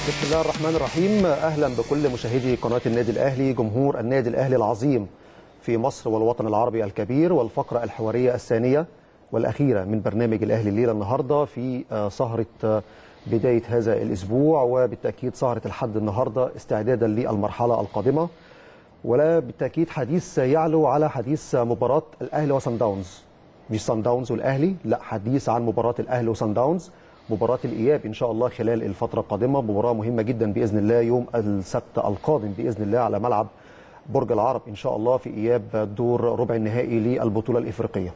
بسم الله الرحمن الرحيم اهلا بكل مشاهدي قناه النادي الاهلي جمهور النادي الاهلي العظيم في مصر والوطن العربي الكبير والفقره الحواريه الثانيه والاخيره من برنامج الاهلي الليله النهارده في سهره بدايه هذا الاسبوع وبالتاكيد سهره الحد النهارده استعدادا للمرحله القادمه ولا بالتاكيد حديث يعلو على حديث مباراه الاهلي وصن داونز مش صن داونز والاهلي لا حديث عن مباراه الاهلي وصن داونز مباراة الإياب إن شاء الله خلال الفترة القادمة مباراة مهمة جدا بإذن الله يوم السبت القادم بإذن الله على ملعب برج العرب إن شاء الله في إياب دور ربع النهائي للبطولة الإفريقية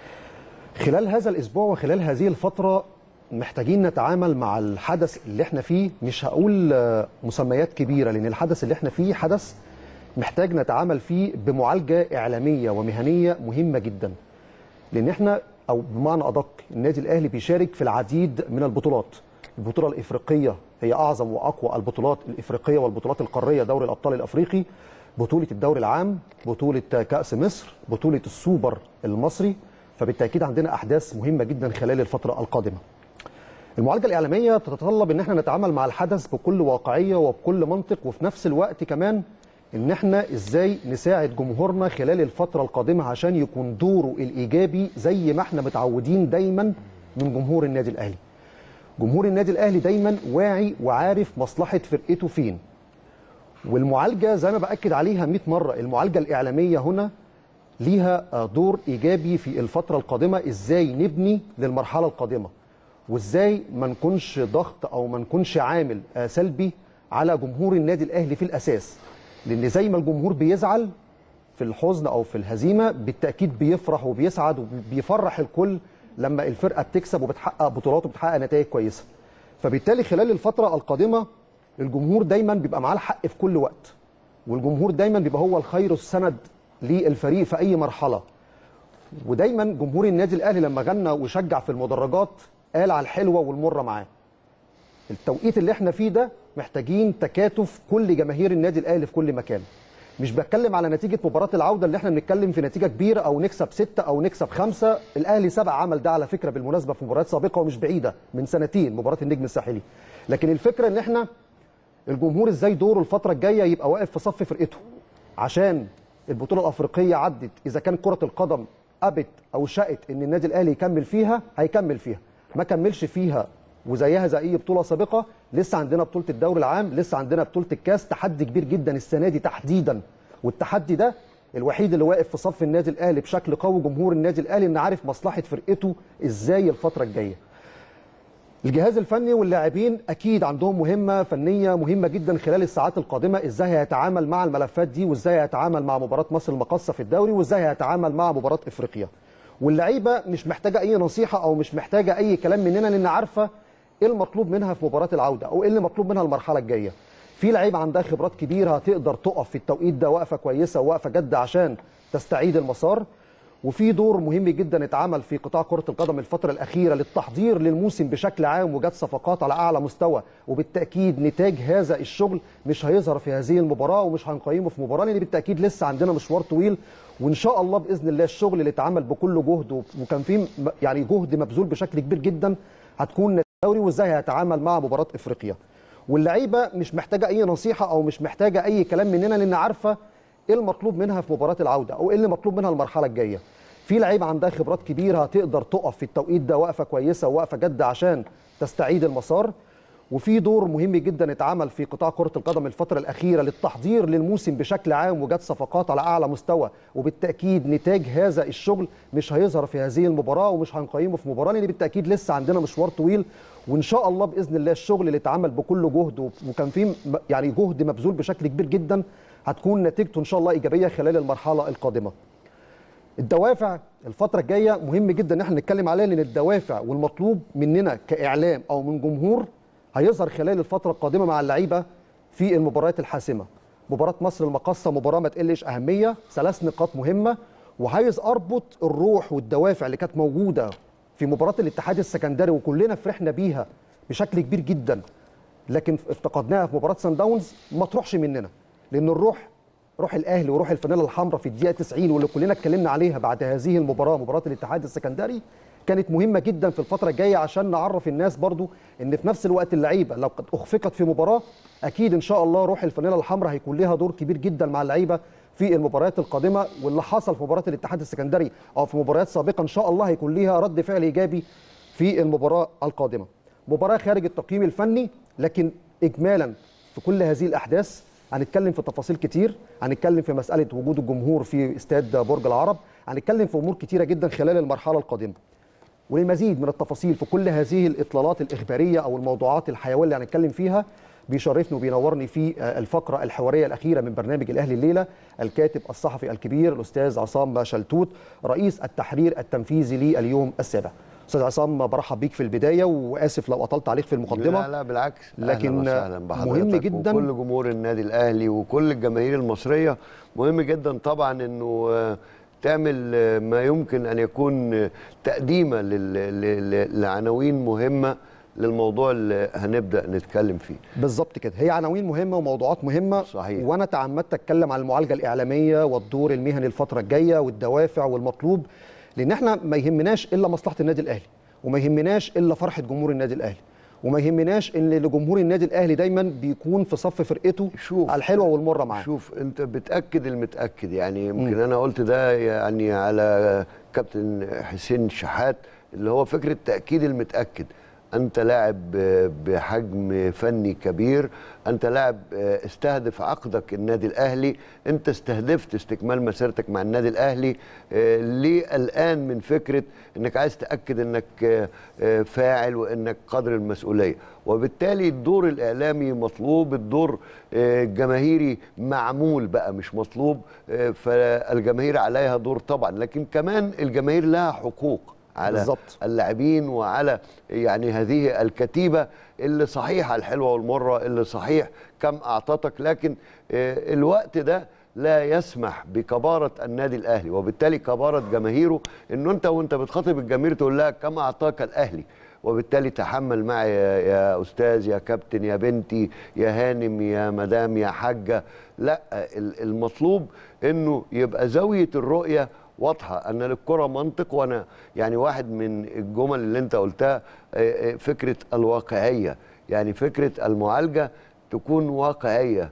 خلال هذا الأسبوع وخلال هذه الفترة محتاجين نتعامل مع الحدث اللي احنا فيه مش هقول مسميات كبيرة لأن الحدث اللي احنا فيه حدث محتاج نتعامل فيه بمعالجة إعلامية ومهنية مهمة جدا لأن احنا او بمعنى ادق النادي الاهلي بيشارك في العديد من البطولات البطوله الافريقيه هي اعظم واقوى البطولات الافريقيه والبطولات القاريه دوري الابطال الافريقي بطوله الدوري العام بطوله كاس مصر بطوله السوبر المصري فبالتاكيد عندنا احداث مهمه جدا خلال الفتره القادمه المعالجه الاعلاميه تتطلب ان احنا نتعامل مع الحدث بكل واقعيه وبكل منطق وفي نفس الوقت كمان ان احنا ازاي نساعد جمهورنا خلال الفتره القادمه عشان يكون دوره الايجابي زي ما احنا متعودين دايما من جمهور النادي الاهلي جمهور النادي الاهلي دايما واعي وعارف مصلحه فرقته فين والمعالجه زي ما باكد عليها 100 مره المعالجه الاعلاميه هنا ليها دور ايجابي في الفتره القادمه ازاي نبني للمرحله القادمه وازاي ما نكونش ضغط او ما نكونش عامل سلبي على جمهور النادي الاهلي في الاساس لان زي ما الجمهور بيزعل في الحزن او في الهزيمه بالتاكيد بيفرح وبيسعد وبيفرح الكل لما الفرقه بتكسب وبتحقق بطولات وبتحقق نتائج كويسه فبالتالي خلال الفتره القادمه الجمهور دايما بيبقى معاه الحق في كل وقت والجمهور دايما بيبقى هو الخير السند للفريق في اي مرحله ودايما جمهور النادي الاهلي لما غنى وشجع في المدرجات قال على الحلوه والمره معاه التوقيت اللي احنا فيه ده محتاجين تكاتف كل جماهير النادي الاهلي في كل مكان مش بتكلم على نتيجه مباراه العوده اللي احنا بنتكلم في نتيجه كبيره او نكسب ستة او نكسب خمسة الاهلي سبع عمل ده على فكره بالمناسبه في مباريات سابقه ومش بعيده من سنتين مباراه النجم الساحلي لكن الفكره ان احنا الجمهور ازاي دوره الفتره الجايه يبقى واقف في صف فرقته عشان البطوله الافريقيه عدت اذا كان كره القدم ابت او شاءت ان النادي الاهلي يكمل فيها هيكمل فيها ما كملش فيها وزيها زي اي بطوله سابقه لسه عندنا بطوله الدوري العام لسه عندنا بطوله الكاس تحدي كبير جدا السنه دي تحديدا والتحدي ده الوحيد اللي واقف في صف النادي الاهلي بشكل قوي جمهور النادي الاهلي ان عارف مصلحه فرقته ازاي الفتره الجايه الجهاز الفني واللاعبين اكيد عندهم مهمه فنيه مهمه جدا خلال الساعات القادمه ازاي هيتعامل مع الملفات دي وازاي هيتعامل مع مباراه مصر المقاصه في الدوري وازاي هيتعامل مع مباراه افريقيا واللعيبه مش محتاجه اي نصيحه او مش محتاجه اي كلام مننا لان عارفه ايه المطلوب منها في مباراه العوده او ايه اللي مطلوب منها المرحله الجايه في لعيبه عندها خبرات كبيره هتقدر تقف في التوقيت ده وقفه كويسه ووقفه جاده عشان تستعيد المسار وفي دور مهم جدا اتعمل في قطاع كره القدم الفتره الاخيره للتحضير للموسم بشكل عام وجات صفقات على اعلى مستوى وبالتاكيد نتاج هذا الشغل مش هيظهر في هذه المباراه ومش هنقيمه في مباراه لان بالتاكيد لسه عندنا مشوار طويل وان شاء الله باذن الله الشغل اللي اتعمل بكل جهد وكان فيه يعني جهد مبذول بشكل كبير جدا هتكون الدوري وازاي هيتعامل مع مباراه افريقيا واللعيبه مش محتاجه اي نصيحه او مش محتاجه اي كلام مننا لان عارفه ايه المطلوب منها في مباراه العوده او ايه اللي مطلوب منها المرحله الجايه في لعيبه عندها خبرات كبيره هتقدر تقف في التوقيت ده وقفه كويسه ووقفه جاده عشان تستعيد المسار وفي دور مهم جدا اتعمل في قطاع كره القدم الفتره الاخيره للتحضير للموسم بشكل عام وجات صفقات على اعلى مستوى وبالتاكيد نتاج هذا الشغل مش هيظهر في هذه المباراه ومش هنقيمه في مباراه لان بالتاكيد لسه عندنا مشوار طويل وان شاء الله باذن الله الشغل اللي اتعمل بكل جهد وكان فيه يعني جهد مبذول بشكل كبير جدا هتكون نتيجته ان شاء الله ايجابيه خلال المرحله القادمه. الدوافع الفتره الجايه مهم جدا ان احنا نتكلم عليها لان الدوافع والمطلوب مننا كاعلام او من جمهور هيظهر خلال الفتره القادمه مع اللعيبه في المباريات الحاسمه. مباراه مصر المقاصه مباراه ما تقلش اهميه، ثلاث نقاط مهمه وعايز اربط الروح والدوافع اللي كانت موجوده في مباراه الاتحاد السكندري وكلنا فرحنا بيها بشكل كبير جدا لكن افتقدناها في مباراه سان داونز ما تروحش مننا لان الروح روح الاهلي وروح الفانيلا الحمراء في الدقيقه 90 واللي كلنا اتكلمنا عليها بعد هذه المباراه مباراه الاتحاد السكندري كانت مهمه جدا في الفتره الجايه عشان نعرف الناس برضو ان في نفس الوقت اللعيبه لو قد اخفقت في مباراه اكيد ان شاء الله روح الفانيلا الحمراء هيكون لها دور كبير جدا مع اللعيبه في المباريات القادمه واللي حصل في مباراه الاتحاد السكندري او في مباريات سابقه ان شاء الله هيكون ليها رد فعل ايجابي في المباراه القادمه مباراه خارج التقييم الفني لكن اجمالا في كل هذه الاحداث هنتكلم في تفاصيل كتير هنتكلم في مساله وجود الجمهور في استاد برج العرب هنتكلم في امور كتيره جدا خلال المرحله القادمه وللمزيد من التفاصيل في كل هذه الاطلالات الاخباريه او الموضوعات الحيويه اللي هنتكلم فيها بيشرفني وبينورني في الفقره الحواريه الاخيره من برنامج الاهلي الليله الكاتب الصحفي الكبير الاستاذ عصام شلتوت رئيس التحرير التنفيذي لليوم السابع استاذ عصام برحب بيك في البدايه واسف لو اطلت عليك في المقدمه لا لا بالعكس لكن مهم جدا وكل جمهور النادي الاهلي وكل الجماهير المصريه مهم جدا طبعا انه تعمل ما يمكن ان يكون تقديمه لعناوين مهمه للموضوع اللي هنبدا نتكلم فيه بالظبط كده هي عناوين مهمه وموضوعات مهمه صحيح. وانا تعمدت اتكلم عن المعالجه الاعلاميه والدور المهني الفتره الجايه والدوافع والمطلوب لان احنا ما يهمناش الا مصلحه النادي الاهلي وما يهمناش الا فرحه جمهور النادي الاهلي وما يهمناش ان لجمهور النادي الاهلي دايما بيكون في صف فرقته شوف الحلوه والمره معاه شوف انت بتاكد المتاكد يعني يمكن انا قلت ده يعني على كابتن حسين شحات اللي هو فكره تاكيد المتاكد انت لاعب بحجم فني كبير انت لاعب استهدف عقدك النادي الاهلي انت استهدفت استكمال مسيرتك مع النادي الاهلي ليه الان من فكره انك عايز تاكد انك فاعل وانك قدر المسؤوليه وبالتالي الدور الاعلامي مطلوب الدور الجماهيري معمول بقى مش مطلوب فالجماهير عليها دور طبعا لكن كمان الجماهير لها حقوق على بالزبط. اللاعبين وعلى يعني هذه الكتيبه اللي صحيح الحلوه والمره اللي صحيح كم اعطتك لكن الوقت ده لا يسمح بكباره النادي الاهلي وبالتالي كباره جماهيره انه انت وانت بتخاطب الجماهير تقول لها كم اعطاك الاهلي وبالتالي تحمل معي يا, يا استاذ يا كابتن يا بنتي يا هانم يا مدام يا حاجه لا المطلوب انه يبقى زاويه الرؤيه واضحه ان للكره منطق وانا يعني واحد من الجمل اللي انت قلتها فكره الواقعيه يعني فكره المعالجه تكون واقعيه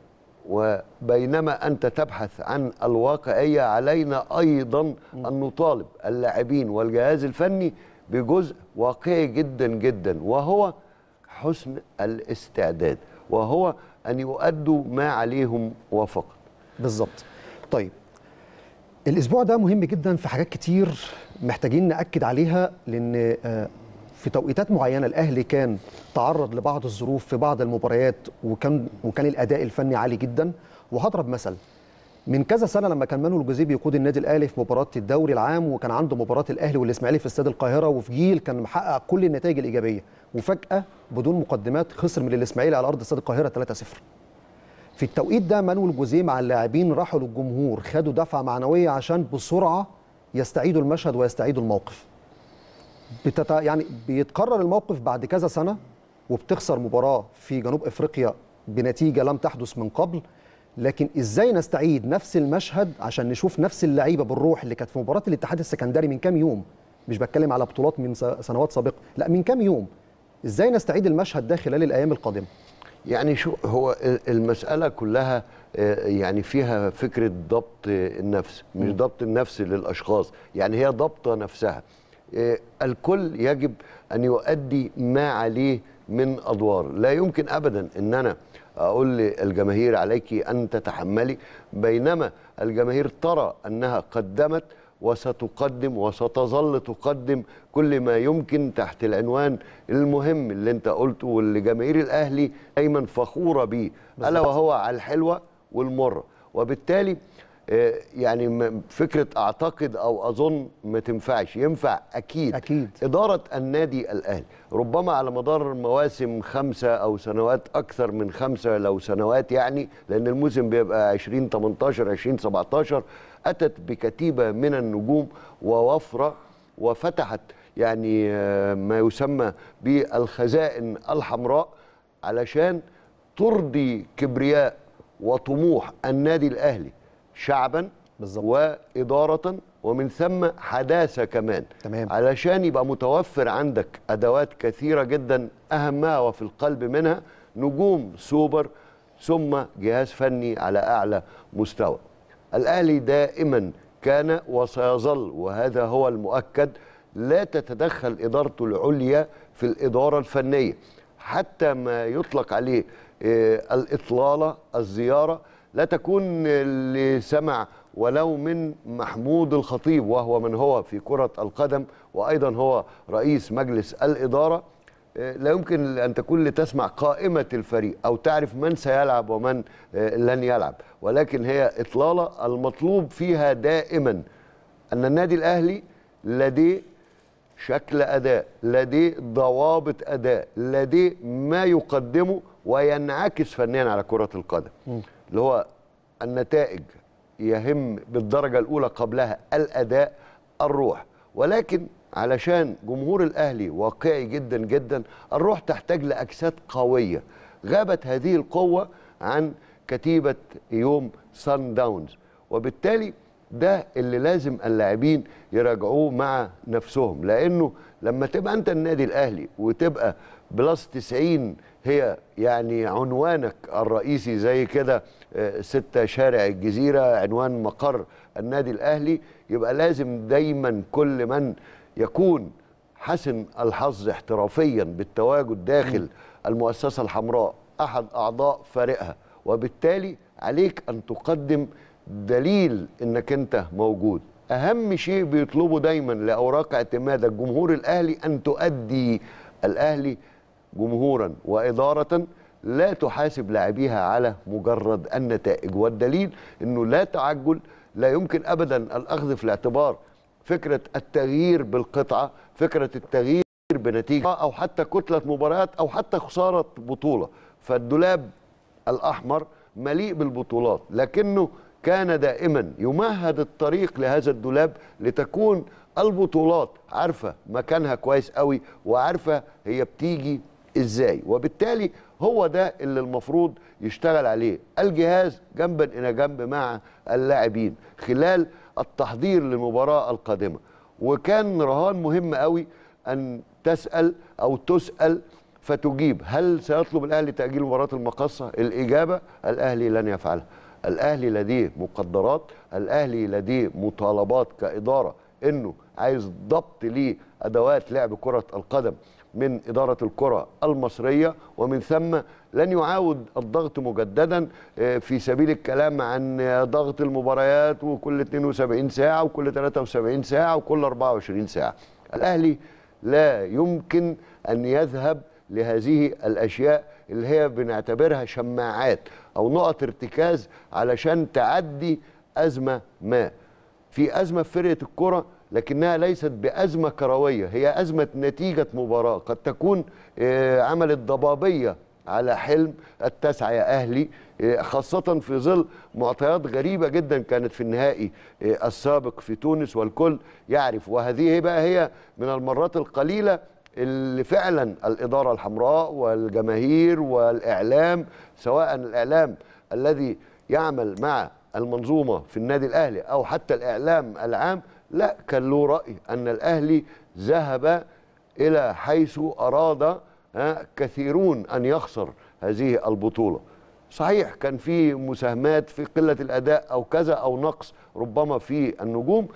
وبينما انت تبحث عن الواقعيه علينا ايضا ان نطالب اللاعبين والجهاز الفني بجزء واقعي جدا جدا وهو حسن الاستعداد وهو ان يؤدوا ما عليهم وفقط بالظبط طيب الاسبوع ده مهم جدا في حاجات كتير محتاجين ناكد عليها لان في توقيتات معينه الاهلي كان تعرض لبعض الظروف في بعض المباريات وكان وكان الاداء الفني عالي جدا وهضرب مثل من كذا سنه لما كان مانويل جوزيه بيقود النادي الاهلي في مباراه الدوري العام وكان عنده مباراه الاهلي والاسماعيلي في استاد القاهره وفي جيل كان محقق كل النتائج الايجابيه وفجاه بدون مقدمات خسر من الاسماعيلي على ارض استاد القاهره 3-0 في التوقيت ده مانويل جوزيه مع اللاعبين راحوا للجمهور خدوا دفعه معنويه عشان بسرعه يستعيدوا المشهد ويستعيدوا الموقف بتت... يعني بيتكرر الموقف بعد كذا سنه وبتخسر مباراه في جنوب افريقيا بنتيجه لم تحدث من قبل لكن ازاي نستعيد نفس المشهد عشان نشوف نفس اللعيبه بالروح اللي كانت في مباراه الاتحاد السكندري من كام يوم مش بتكلم على بطولات من سنوات سابقه لا من كام يوم ازاي نستعيد المشهد ده خلال الايام القادمه يعني شو هو المسألة كلها يعني فيها فكرة ضبط النفس مش ضبط النفس للأشخاص يعني هي ضبطة نفسها الكل يجب أن يؤدي ما عليه من أدوار لا يمكن أبدا أن أنا أقول للجماهير عليك أن تتحملي بينما الجماهير ترى أنها قدمت وستقدم وستظل تقدم كل ما يمكن تحت العنوان المهم اللي انت قلته واللي جماهير الاهلي دايما فخوره بيه الا وهو على الحلوه والمره وبالتالي يعني فكره اعتقد او اظن ما تنفعش ينفع اكيد اكيد اداره النادي الاهلي ربما على مدار مواسم خمسه او سنوات اكثر من خمسه لو سنوات يعني لان الموسم بيبقى 20 18 20 17 اتت بكتيبه من النجوم ووفره وفتحت يعني ما يسمى بالخزائن الحمراء علشان ترضي كبرياء وطموح النادي الاهلي شعبا بالظبط. واداره ومن ثم حداثه كمان تمام. علشان يبقى متوفر عندك ادوات كثيره جدا اهمها وفي القلب منها نجوم سوبر ثم جهاز فني على اعلى مستوى الاهلي دائما كان وسيظل وهذا هو المؤكد لا تتدخل ادارته العليا في الاداره الفنيه حتى ما يطلق عليه آه، الاطلاله الزياره لا تكون اللي سمع ولو من محمود الخطيب وهو من هو في كره القدم وايضا هو رئيس مجلس الاداره آه، لا يمكن ان تكون لتسمع قائمه الفريق او تعرف من سيلعب ومن آه، لن يلعب ولكن هي اطلاله المطلوب فيها دائما ان النادي الاهلي لديه شكل اداء لديه ضوابط اداء لديه ما يقدمه وينعكس فنيا على كره القدم اللي هو النتائج يهم بالدرجه الاولى قبلها الاداء الروح ولكن علشان جمهور الاهلي واقعي جدا جدا الروح تحتاج لاجساد قويه غابت هذه القوه عن كتيبه يوم سان داونز وبالتالي ده اللي لازم اللاعبين يراجعوه مع نفسهم لانه لما تبقى انت النادي الاهلي وتبقى بلس 90 هي يعني عنوانك الرئيسي زي كده آه، ستة شارع الجزيرة عنوان مقر النادي الأهلي يبقى لازم دايما كل من يكون حسن الحظ احترافيا بالتواجد داخل المؤسسة الحمراء أحد أعضاء فريقها وبالتالي عليك أن تقدم دليل أنك أنت موجود أهم شيء بيطلبه دايما لأوراق اعتماد الجمهور الأهلي أن تؤدي الأهلي جمهورا وإدارة لا تحاسب لاعبيها على مجرد النتائج والدليل أنه لا تعجل لا يمكن أبدا الأخذ في الاعتبار فكرة التغيير بالقطعة فكرة التغيير بنتيجة أو حتى كتلة مباريات أو حتى خسارة بطولة فالدولاب الأحمر مليء بالبطولات لكنه كان دائما يمهد الطريق لهذا الدولاب لتكون البطولات عارفة مكانها كويس قوي وعارفة هي بتيجي ازاي وبالتالي هو ده اللي المفروض يشتغل عليه الجهاز جنبا الى جنب مع اللاعبين خلال التحضير للمباراه القادمه وكان رهان مهم قوي ان تسال او تسال فتجيب هل سيطلب الاهلي تاجيل مباراه المقصه الاجابه الاهلي لن يفعلها الاهلي لديه مقدرات الاهلي لديه مطالبات كاداره انه عايز ضبط لادوات لعب كره القدم من إدارة الكرة المصرية ومن ثم لن يعاود الضغط مجددا آه، في سبيل الكلام عن آه، ضغط المباريات وكل 72 ساعة وكل 73 ساعة وكل 24 ساعة الأهلي لا يمكن أن يذهب لهذه الأشياء اللي هي بنعتبرها شماعات أو نقط ارتكاز علشان تعدي أزمة ما في أزمة في فرقة الكرة لكنها ليست بأزمة كروية هي أزمة نتيجة مباراة قد تكون آه، عملت ضبابية على حلم التسعة يا أهلي آه، خاصة في ظل معطيات غريبة جدا كانت في النهائي آه، السابق في تونس والكل يعرف وهذه بقى هي من المرات القليلة اللي فعلا الإدارة الحمراء والجماهير والإعلام سواء الإعلام الذي يعمل مع المنظومة في النادي الأهلي أو حتى الإعلام العام لا كان له رأي أن الأهلي ذهب إلى حيث أراد ها، كثيرون أن يخسر هذه البطولة صحيح كان في مساهمات في قلة الأداء أو كذا أو نقص ربما في النجوم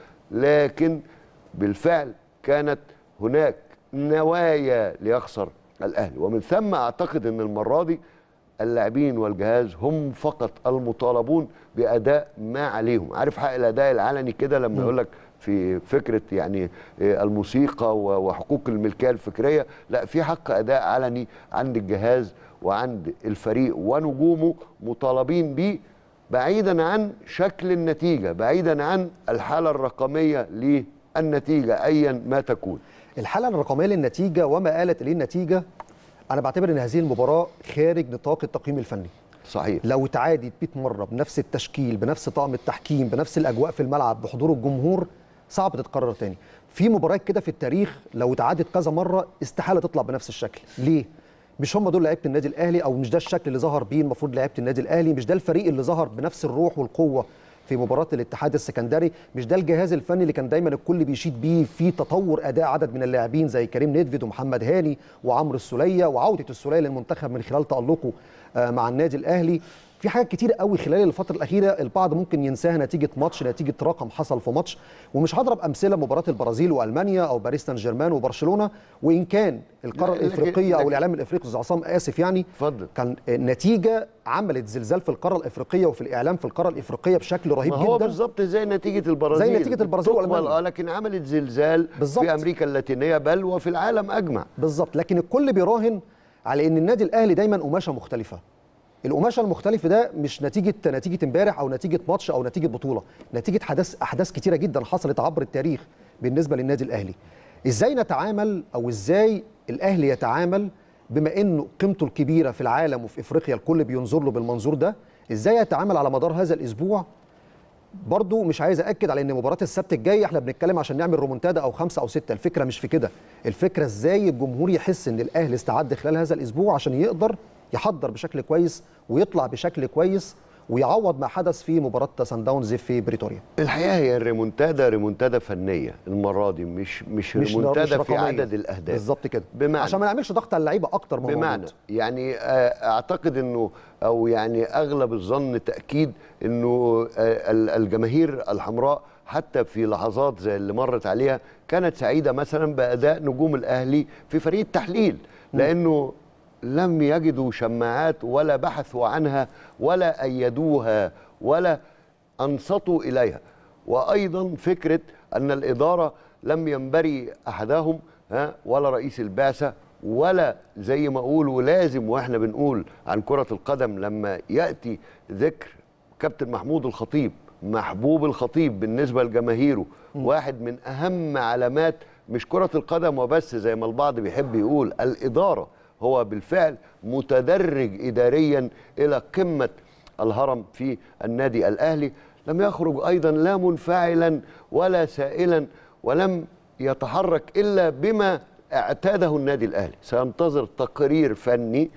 لكن بالفعل كانت هناك نوايا ليخسر الأهلي ومن ثم أعتقد أن المرة دي اللاعبين والجهاز هم فقط المطالبون باداء ما عليهم عارف حق الاداء العلني كده لما يقول لك في فكره يعني آه، الموسيقى و- وحقوق الملكيه الفكريه لا في حق اداء علني عند الجهاز وعند الفريق ونجومه مطالبين بيه بعيدا عن شكل النتيجه بعيدا عن الحاله الرقميه للنتيجه ايا ما تكون الحالة الرقمية للنتيجة وما آلت إليه النتيجة أنا بعتبر أن هذه المباراة خارج نطاق التقييم الفني صحيح لو اتعادت 100 مرة بنفس التشكيل بنفس طاقم التحكيم بنفس الأجواء في الملعب بحضور الجمهور صعب تتكرر تاني في مباريات كده في التاريخ لو اتعادت كذا مرة استحالة تطلع بنفس الشكل ليه؟ مش هم دول لعيبه النادي الاهلي او مش ده الشكل اللي ظهر بيه المفروض لعيبه النادي الاهلي مش ده الفريق اللي ظهر بنفس الروح والقوه في مباراه الاتحاد السكندري مش ده الجهاز الفني اللي كان دايما الكل بيشيد بيه في تطور اداء عدد من اللاعبين زي كريم نيدفيد ومحمد هاني وعمرو السوليه وعوده السوليه للمنتخب من خلال تالقه آه، مع النادي الاهلي في حاجات كتير قوي خلال الفتره الاخيره البعض ممكن ينساها نتيجه ماتش نتيجه رقم حصل في ماتش ومش هضرب امثله مباراه البرازيل والمانيا او باريس سان جيرمان وبرشلونه وان كان القاره لا، لكن- الافريقيه او لكن- الاعلام الافريقي استاذ عصام اسف يعني اتفضل. كان نتيجه عملت زلزال في القاره الافريقيه وفي الاعلام في القاره الافريقيه بشكل رهيب ما هو جدا بالظبط زي نتيجه البرازيل زي نتيجة البرازيل تقبل، وألمانيا. اه لكن عملت زلزال بالظبط. في امريكا اللاتينيه بل وفي العالم اجمع بالظبط لكن الكل بيراهن على ان النادي الاهلي دايما قماشه مختلفه القماشه المختلفه ده مش نتيجه نتيجه امبارح او نتيجه ماتش او نتيجه بطوله نتيجه حدث احداث كتيره جدا حصلت عبر التاريخ بالنسبه للنادي الاهلي ازاي نتعامل او ازاي الاهلي يتعامل بما انه قيمته الكبيره في العالم وفي افريقيا الكل بينظر له بالمنظور ده ازاي يتعامل على مدار هذا الاسبوع برضو مش عايز اكد على ان مباراه السبت الجاي احنا بنتكلم عشان نعمل رومونتادا او خمسه او سته الفكره مش في كده الفكره ازاي الجمهور يحس ان الاهلي استعد خلال هذا الاسبوع عشان يقدر يحضر بشكل كويس ويطلع بشكل كويس ويعوض ما حدث في مباراه سان داونز في بريتوريا الحقيقه هي الريمونتادا ريمونتادا فنيه المره دي مش مش, مش ريمونتادا مش في رقمية. عدد الاهداف بالظبط كده بمعنى عشان ما نعملش ضغط على اللعيبه اكتر ما هو بمعنى موجود. يعني آه، اعتقد انه او يعني اغلب الظن تاكيد انه آه، ال- الجماهير الحمراء حتى في لحظات زي اللي مرت عليها كانت سعيده مثلا باداء نجوم الاهلي في فريق التحليل لانه لم يجدوا شماعات ولا بحثوا عنها ولا ايدوها ولا انصتوا اليها وايضا فكره ان الاداره لم ينبري احدهم ها ولا رئيس البعثه ولا زي ما اقول ولازم واحنا بنقول عن كره القدم لما ياتي ذكر كابتن محمود الخطيب محبوب الخطيب بالنسبه لجماهيره واحد من اهم علامات مش كره القدم وبس زي ما البعض بيحب يقول الاداره هو بالفعل متدرج اداريا الى قمه الهرم في النادي الاهلي لم يخرج ايضا لا منفعلا ولا سائلا ولم يتحرك الا بما اعتاده النادي الاهلي سينتظر تقرير فني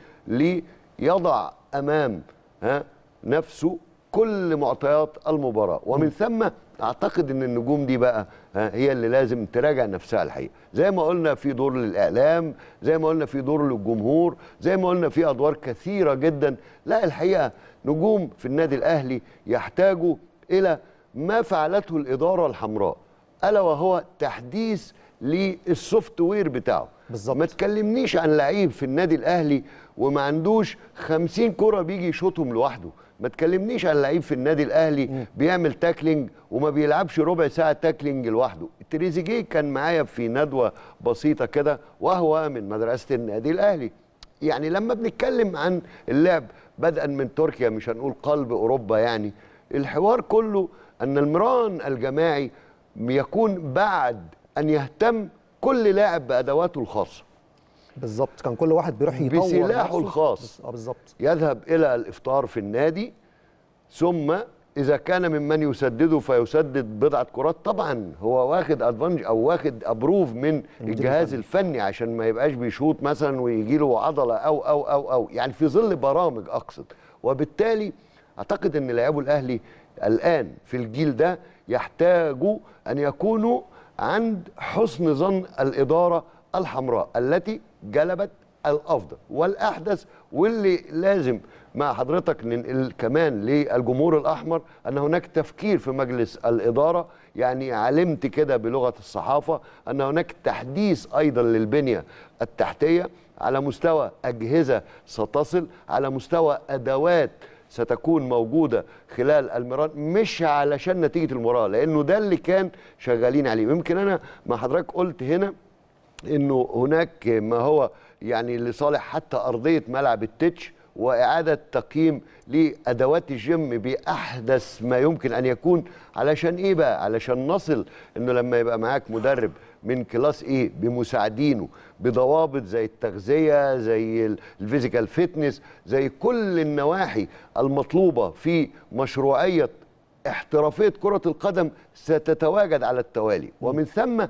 ليضع امام ها نفسه كل معطيات المباراه ومن ثم اعتقد ان النجوم دي بقى ها، هي اللي لازم تراجع نفسها الحقيقه زي ما قلنا في دور للاعلام زي ما قلنا في دور للجمهور زي ما قلنا في ادوار كثيره جدا لا الحقيقه نجوم في النادي الاهلي يحتاجوا الى ما فعلته الاداره الحمراء الا وهو تحديث للسوفت وير بتاعه بالظبط. ما تكلمنيش عن لعيب في النادي الاهلي وما عندوش خمسين كرة بيجي يشوطهم لوحده ما تكلمنيش عن لعيب في النادي الاهلي بيعمل تاكلينج وما بيلعبش ربع ساعه تاكلينج لوحده تريزيجيه كان معايا في ندوه بسيطه كده وهو من مدرسه النادي الاهلي يعني لما بنتكلم عن اللعب بدءا من تركيا مش هنقول قلب اوروبا يعني الحوار كله ان المران الجماعي يكون بعد ان يهتم كل لاعب بادواته الخاصه بالظبط كان كل واحد بيروح يطور بسلاحه نفسه. الخاص. اه بالظبط يذهب الى الافطار في النادي ثم اذا كان ممن يسدده فيسدد بضعه كرات طبعا هو واخد ادفانج او واخد ابروف من الجهاز الفني عشان ما يبقاش بيشوط مثلا ويجي له عضله او او او او يعني في ظل برامج اقصد وبالتالي اعتقد ان لاعبو الاهلي الان في الجيل ده يحتاجوا ان يكونوا عند حسن ظن الاداره الحمراء التي جلبت الافضل والاحدث واللي لازم مع حضرتك ننقل كمان للجمهور الاحمر ان هناك تفكير في مجلس الاداره يعني علمت كده بلغه الصحافه ان هناك تحديث ايضا للبنيه التحتيه على مستوى اجهزه ستصل على مستوى ادوات ستكون موجوده خلال المران مش علشان نتيجه المباراه لانه ده اللي كان شغالين عليه يمكن انا مع حضرتك قلت هنا انه هناك ما هو يعني لصالح حتى ارضيه ملعب التتش واعاده تقييم لادوات الجيم باحدث ما يمكن ان يكون علشان ايه بقى علشان نصل انه لما يبقى معاك مدرب من كلاس ايه بمساعدينه بضوابط زي التغذيه زي الفيزيكال فيتنس زي كل النواحي المطلوبه في مشروعيه احترافيه كره القدم ستتواجد على التوالي ومن ثم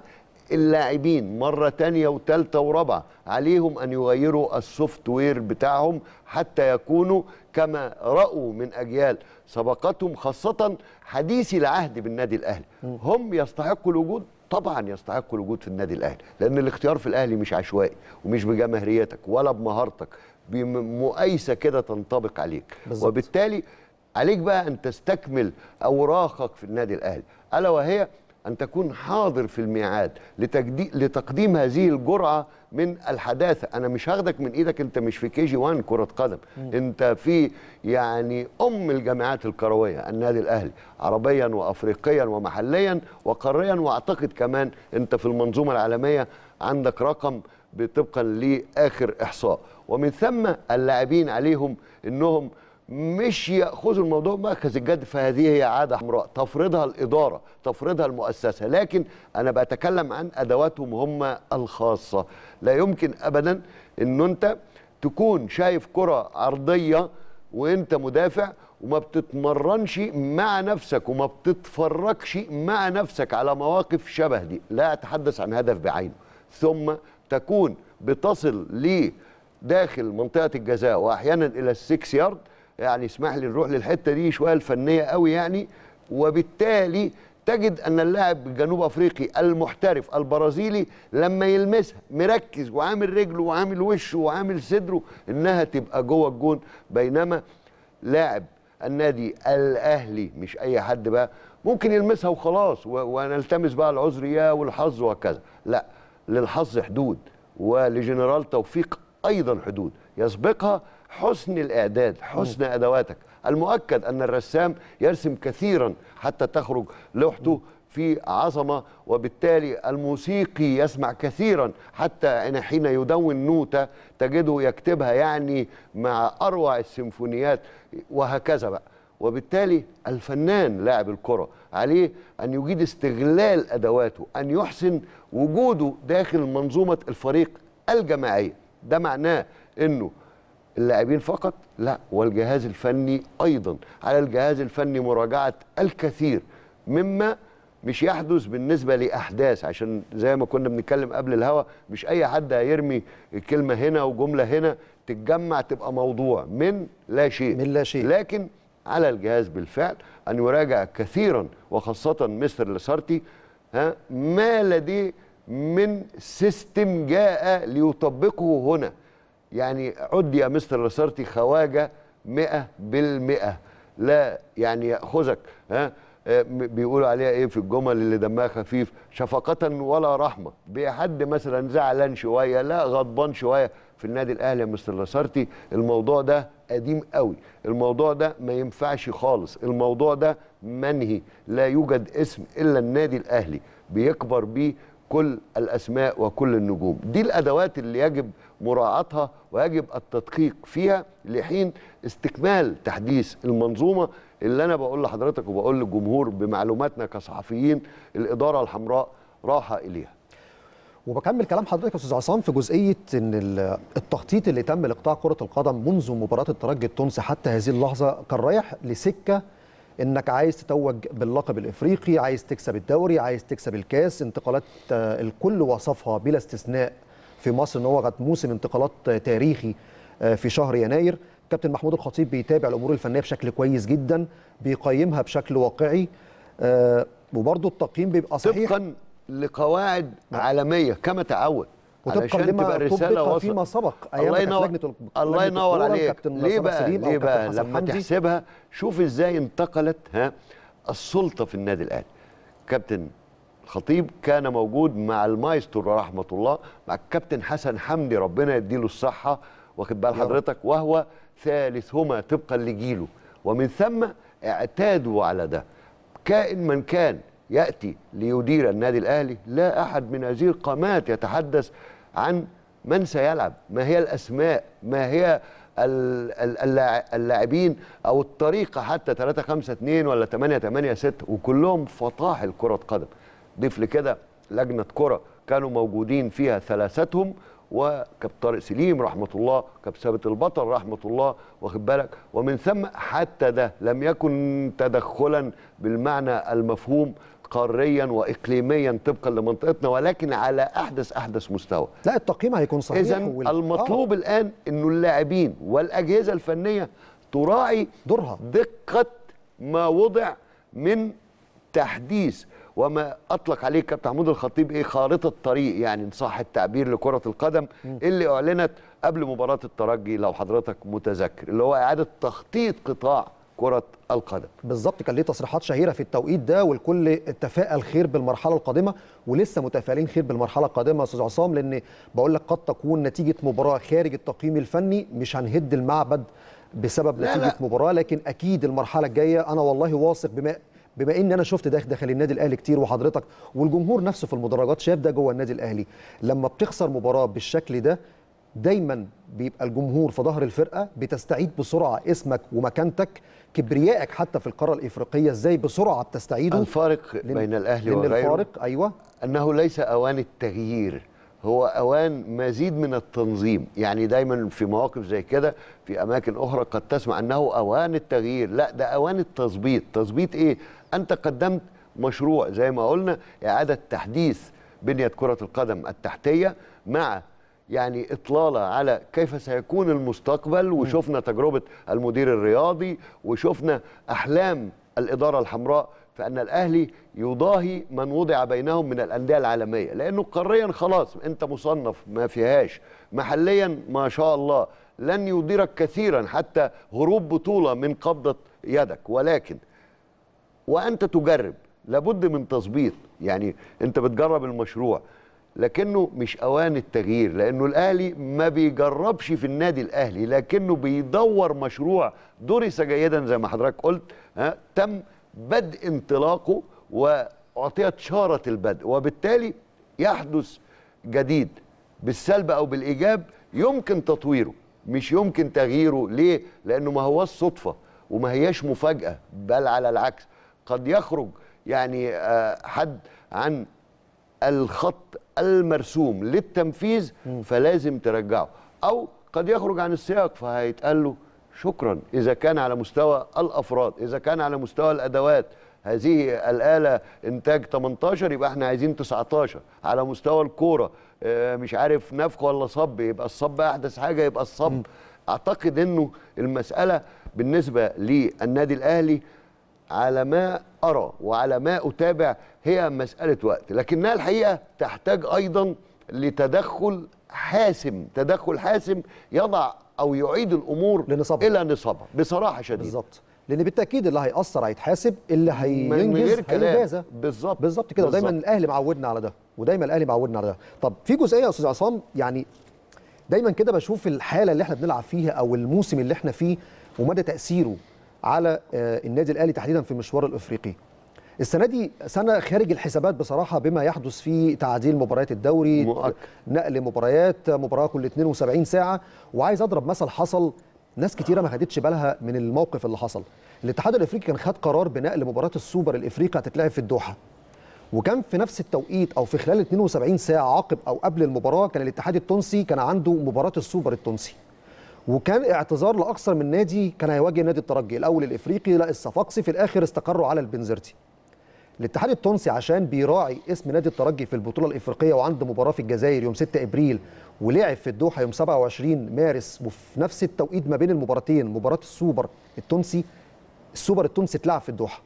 اللاعبين مرة تانية وتالتة ورابعة عليهم أن يغيروا السوفت وير بتاعهم حتى يكونوا كما رأوا من أجيال سبقتهم خاصة حديثي العهد بالنادي الأهلي هم يستحقوا الوجود طبعا يستحقوا الوجود في النادي الأهلي لأن الاختيار في الأهلي مش عشوائي ومش بجماهيريتك ولا بمهارتك بمقايسة كده تنطبق عليك بالظبط. وبالتالي عليك بقى أن تستكمل أوراقك في النادي الأهلي ألا وهي أن تكون حاضر في الميعاد لتجدي... لتقديم هذه الجرعة من الحداثة أنا مش هاخدك من إيدك أنت مش في كي جي 1 كرة قدم أنت في يعني أم الجامعات الكروية النادي الأهلي عربيا وأفريقيا ومحليا وقاريا وأعتقد كمان أنت في المنظومة العالمية عندك رقم طبقا لآخر إحصاء ومن ثم اللاعبين عليهم أنهم مش ياخذوا الموضوع مركز الجد فهذه هي عاده حمراء تفرضها الاداره تفرضها المؤسسه لكن انا بتكلم عن ادواتهم هم الخاصه لا يمكن ابدا ان انت تكون شايف كره عرضيه وانت مدافع وما بتتمرنش مع نفسك وما بتتفرجش مع نفسك على مواقف شبه دي لا اتحدث عن هدف بعينه ثم تكون بتصل لداخل منطقه الجزاء واحيانا الى السكس يارد يعني اسمح لي نروح للحته دي شويه الفنيه قوي يعني وبالتالي تجد ان اللاعب الجنوب افريقي المحترف البرازيلي لما يلمسها مركز وعامل رجله وعامل وشه وعامل صدره انها تبقى جوه الجون بينما لاعب النادي الاهلي مش اي حد بقى ممكن يلمسها وخلاص و- ونلتمس بقى العذر يا والحظ وكذا لا للحظ حدود ولجنرال توفيق ايضا حدود يسبقها حسن الاعداد حسن ادواتك المؤكد ان الرسام يرسم كثيرا حتى تخرج لوحته في عظمه وبالتالي الموسيقي يسمع كثيرا حتى حين يدون نوته تجده يكتبها يعني مع اروع السيمفونيات وهكذا بقى وبالتالي الفنان لاعب الكرة عليه أن يجيد استغلال أدواته أن يحسن وجوده داخل منظومة الفريق الجماعية ده معناه أنه اللاعبين فقط لا والجهاز الفني أيضا على الجهاز الفني مراجعة الكثير مما مش يحدث بالنسبة لأحداث عشان زي ما كنا بنتكلم قبل الهوا مش أي حد هيرمي كلمة هنا وجملة هنا تتجمع تبقى موضوع من لا شيء من لا شيء. لكن على الجهاز بالفعل ان يراجع كثيرا وخاصه مستر لاسارتي ها ما لديه من سيستم جاء ليطبقه هنا يعني عد يا مستر لاسارتي خواجه مئة بالمئة لا يعني يأخذك ها آه، م- بيقولوا عليها ايه في الجمل اللي دمها خفيف شفقة ولا رحمة بحد مثلا زعلان شوية لا غضبان شوية في النادي الاهلي يا مستر لاسارتي الموضوع ده قديم قوي الموضوع ده ما ينفعش خالص الموضوع ده منهي لا يوجد اسم الا النادي الاهلي بيكبر بيه كل الاسماء وكل النجوم دي الادوات اللي يجب مراعاتها ويجب التدقيق فيها لحين استكمال تحديث المنظومه اللي انا بقول لحضرتك وبقول للجمهور بمعلوماتنا كصحفيين الاداره الحمراء راحه اليها وبكمل كلام حضرتك يا استاذ عصام في جزئيه ان ال- التخطيط اللي تم لاقطاع كره القدم منذ مباراه الترجي التونسي حتى هذه اللحظه كان رايح لسكه انك عايز تتوج باللقب الافريقي عايز تكسب الدوري عايز تكسب الكاس انتقالات آه، الكل وصفها بلا استثناء في مصر ان هو كانت موسم انتقالات آه، تاريخي آه، في شهر يناير كابتن محمود الخطيب بيتابع الامور الفنيه بشكل كويس جدا بيقيمها بشكل واقعي آه، وبرضه التقييم بيبقى صحيح طبقا لقواعد عالميه كما تعود وطبقا علشان لما تبقى الرساله طبق وصل فيما سبق ايام الله كانت ينور لجنه ال- الله لجنة ينور الكورة عليك الكابتن ليه صالح بقى سليم أو ليه بقى كابتن حسن لما حمدي. تحسبها شوف ازاي انتقلت ها السلطه في النادي الاهلي كابتن الخطيب كان موجود مع المايسترو رحمه الله مع الكابتن حسن حمدي ربنا يديله الصحه واخد بال يا رب. حضرتك وهو ثالثهما طبقا لجيله ومن ثم اعتادوا على ده كائن من كان ياتي ليدير النادي الاهلي لا احد من هذه القامات يتحدث عن من سيلعب ما هي الاسماء ما هي ال- ال- اللاع- اللاعبين او الطريقه حتى 3 5 2 ولا 8 8 6 وكلهم فطاحل كره قدم ضيف لكده لجنه كره كانوا موجودين فيها ثلاثتهم وكابتن طارق سليم رحمه الله كابتن ثابت البطل رحمه الله واخد بالك ومن ثم حتى ده لم يكن تدخلا بالمعنى المفهوم قاريا واقليميا طبقا لمنطقتنا ولكن على احدث احدث مستوى لا التقييم هيكون صحيح اذا وال- المطلوب آه الان انه اللاعبين والاجهزه الفنيه تراعي دورها دقه ما وضع من تحديث وما اطلق عليه كابتن محمود الخطيب ايه خارطه طريق يعني ان صح التعبير لكره القدم اللي اعلنت قبل مباراه الترجي لو حضرتك متذكر اللي هو اعاده تخطيط قطاع كره القدم بالظبط كان ليه تصريحات شهيره في التوقيت ده والكل تفائل خير بالمرحله القادمه ولسه متفائلين خير بالمرحله القادمه يا استاذ عصام لان بقول لك قد تكون نتيجه مباراه خارج التقييم الفني مش هنهد المعبد بسبب لا، نتيجه لا. مباراه لكن اكيد المرحله الجايه انا والله واثق بما بما ان انا شفت ده داخل النادي الاهلي كتير وحضرتك والجمهور نفسه في المدرجات شاف ده جوه النادي الاهلي لما بتخسر مباراه بالشكل ده دايما بيبقى الجمهور في ظهر الفرقه بتستعيد بسرعه اسمك ومكانتك كبريائك حتى في القاره الافريقيه ازاي بسرعه بتستعيده الفارق لأن- بين الاهلي لان وغيره الفارق ايوه انه ليس اوان التغيير هو اوان مزيد من التنظيم يعني دايما في مواقف زي كده في اماكن اخرى قد تسمع انه اوان التغيير لا ده اوان التظبيط تظبيط ايه انت قدمت مشروع زي ما قلنا اعاده تحديث بنيه كره القدم التحتيه مع يعني اطلاله على كيف سيكون المستقبل وشفنا تجربه المدير الرياضي وشفنا احلام الاداره الحمراء فان الاهلي يضاهي من وضع بينهم من الانديه العالميه لانه قاريا خلاص انت مصنف ما فيهاش محليا ما شاء الله لن يضيرك كثيرا حتى هروب بطوله من قبضه يدك ولكن وانت تجرب لابد من تظبيط يعني انت بتجرب المشروع لكنه مش اوان التغيير لانه الاهلي ما بيجربش في النادي الاهلي لكنه بيدور مشروع درس جيدا زي ما حضرتك قلت ها تم بدء انطلاقه واعطيت شاره البدء وبالتالي يحدث جديد بالسلب او بالايجاب يمكن تطويره مش يمكن تغييره ليه لانه ما هوش صدفه وما هياش مفاجاه بل على العكس قد يخرج يعني آه، حد عن الخط المرسوم للتنفيذ فلازم ترجعه او قد يخرج عن السياق فهيتقال له شكرا اذا كان على مستوى الافراد اذا كان على مستوى الادوات هذه الآلة إنتاج 18 يبقى إحنا عايزين 19 على مستوى الكورة آه، مش عارف نفخ ولا صب يبقى الصب أحدث حاجة يبقى الصب أعتقد إنه المسألة بالنسبة للنادي الأهلي على ما أرى وعلى ما أتابع هي مسألة وقت لكنها الحقيقة تحتاج أيضا لتدخل حاسم تدخل حاسم يضع أو يعيد الأمور لنصابها. إلى نصابها بصراحة شديدة بالظبط لان بالتاكيد اللي هيأثر هيتحاسب اللي من هينجز غير كلام. هيجازى بالظبط بالظبط كده ودايما بالظبط. الاهلي معودنا على ده ودايما الاهلي معودنا على ده طب في جزئيه يا استاذ عصام يعني دايما كده بشوف الحاله اللي احنا بنلعب فيها او الموسم اللي احنا فيه ومدى تاثيره على آه، النادي الاهلي تحديدا في المشوار الافريقي السنه دي سنه خارج الحسابات بصراحه بما يحدث في تعديل مباريات الدوري مؤكد. نقل مباريات مباراه كل 72 ساعه وعايز اضرب مثل حصل ناس كتيره ما خدتش بالها من الموقف اللي حصل الاتحاد الافريقي كان خد قرار بنقل مباراه السوبر الافريقي هتتلعب في الدوحه وكان في نفس التوقيت او في خلال 72 ساعه عقب او قبل المباراه كان الاتحاد التونسي كان عنده مباراه السوبر التونسي وكان اعتذار لاكثر من نادي كان هيواجه نادي الترجي الاول الافريقي لا الصفاقسي في الاخر استقروا على البنزرتي الاتحاد التونسي عشان بيراعي اسم نادي الترجي في البطوله الافريقيه وعنده مباراه في الجزائر يوم 6 ابريل ولعب في الدوحه يوم 27 مارس وفي نفس التوقيت ما بين المباراتين مباراه السوبر التونسي السوبر التونسي اتلعب في الدوحه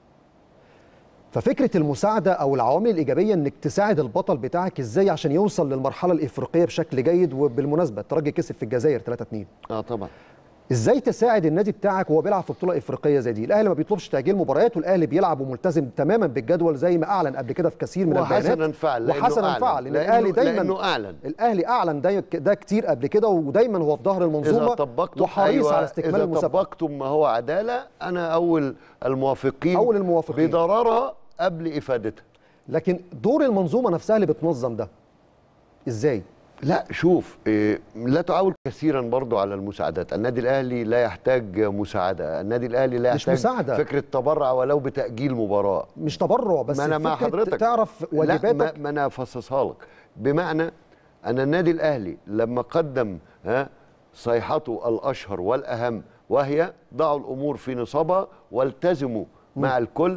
ففكره المساعده او العوامل الايجابيه انك تساعد البطل بتاعك ازاي عشان يوصل للمرحله الافريقيه بشكل جيد وبالمناسبه الترجي كسب في الجزائر 3 2 اه طبعا ازاي تساعد النادي بتاعك وهو بيلعب في بطوله افريقيه زي دي الاهلي ما بيطلبش تاجيل مباريات والاهلي بيلعب وملتزم تماما بالجدول زي ما اعلن قبل كده في كثير من وحسنا البيانات فعل لأنه وحسنا أعلن. فعل لان لأنه- الاهلي دايما لأنه أعلن. الاهلي اعلن ده, ده كتير قبل كده ودايما هو في ظهر المنظومه إذا طبقتم وحريص أيوة على استكمال إذا المسابقه طبقتم ما هو عدالة أنا أول الموافقين أول الموافقين. بضررها قبل إفادتها لكن دور المنظومه نفسها اللي بتنظم ده ازاي لا شوف إيه، لا تعول كثيرا برضو على المساعدات النادي الاهلي لا يحتاج مساعده النادي الاهلي لا مش يحتاج مساعدة. فكره تبرع ولو بتاجيل مباراه مش تبرع بس ما انا مع فكرة حضرتك تعرف لا ما, واجباتك ما انا افصصها لك بمعنى ان النادي الاهلي لما قدم ها صيحته الاشهر والاهم وهي ضعوا الامور في نصابها والتزموا مع الكل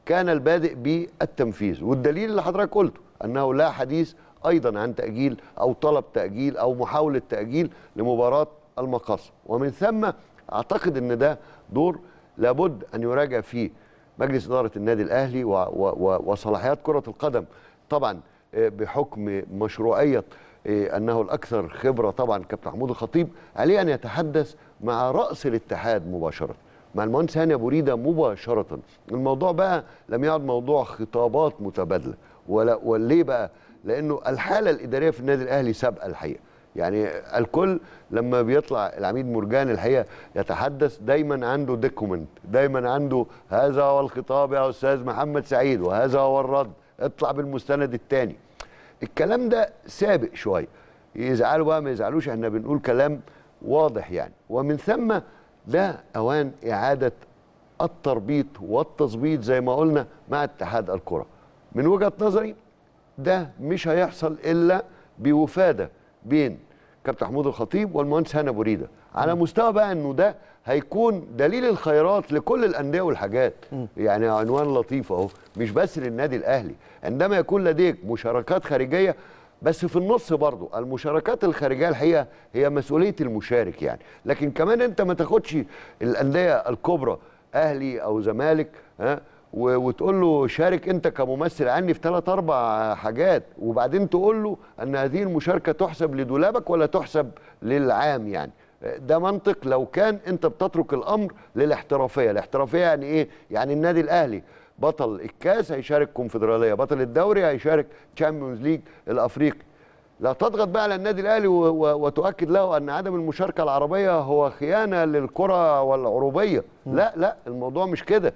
كان البادئ بالتنفيذ والدليل اللي حضرتك قلته انه لا حديث ايضا عن تاجيل او طلب تاجيل او محاوله تاجيل لمباراه المقص ومن ثم اعتقد ان ده دور لابد ان يراجع فيه مجلس اداره النادي الاهلي و- و- و- وصلاحيات كره القدم طبعا آه، بحكم مشروعيه آه، انه الاكثر خبره طبعا كابتن محمود الخطيب عليه ان يتحدث مع راس الاتحاد مباشره مع المهندس هاني ابو ريده مباشره الموضوع بقى لم يعد موضوع خطابات متبادله ولا وليه بقى لانه الحاله الاداريه في النادي الاهلي سابقه الحقيقه يعني الكل لما بيطلع العميد مرجان الحقيقه يتحدث دايما عنده دوكيومنت دايما عنده هذا هو الخطاب يا استاذ محمد سعيد وهذا هو الرد اطلع بالمستند الثاني الكلام ده سابق شويه يزعلوا بقى ما يزعلوش احنا بنقول كلام واضح يعني ومن ثم ده اوان اعاده التربيط والتظبيط زي ما قلنا مع اتحاد الكره من وجهه نظري ده مش هيحصل الا بوفاده بين كابتن محمود الخطيب والمهندس هاني ابو ريده على مستوى بقى انه ده هيكون دليل الخيرات لكل الانديه والحاجات يعني عنوان لطيف اهو مش بس للنادي الاهلي عندما يكون لديك مشاركات خارجيه بس في النص برضو المشاركات الخارجيه الحقيقه هي مسؤوليه المشارك يعني لكن كمان انت ما تاخدش الانديه الكبرى اهلي او زمالك ها و- وتقول له شارك انت كممثل عني في ثلاث اربع حاجات وبعدين تقول له ان هذه المشاركه تحسب لدولابك ولا تحسب للعام يعني ده منطق لو كان انت بتترك الامر للاحترافيه الاحترافيه يعني ايه يعني النادي الاهلي بطل الكاس هيشارك كونفدراليه بطل الدوري هيشارك تشامبيونز ليج الافريقي لا تضغط بقى على النادي الاهلي و- و- وتؤكد له ان عدم المشاركه العربيه هو خيانه للكره والعروبيه لا لا الموضوع مش كده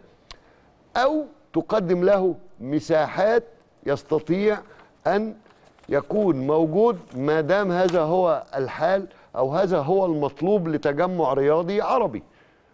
او تقدم له مساحات يستطيع ان يكون موجود ما دام هذا هو الحال او هذا هو المطلوب لتجمع رياضي عربي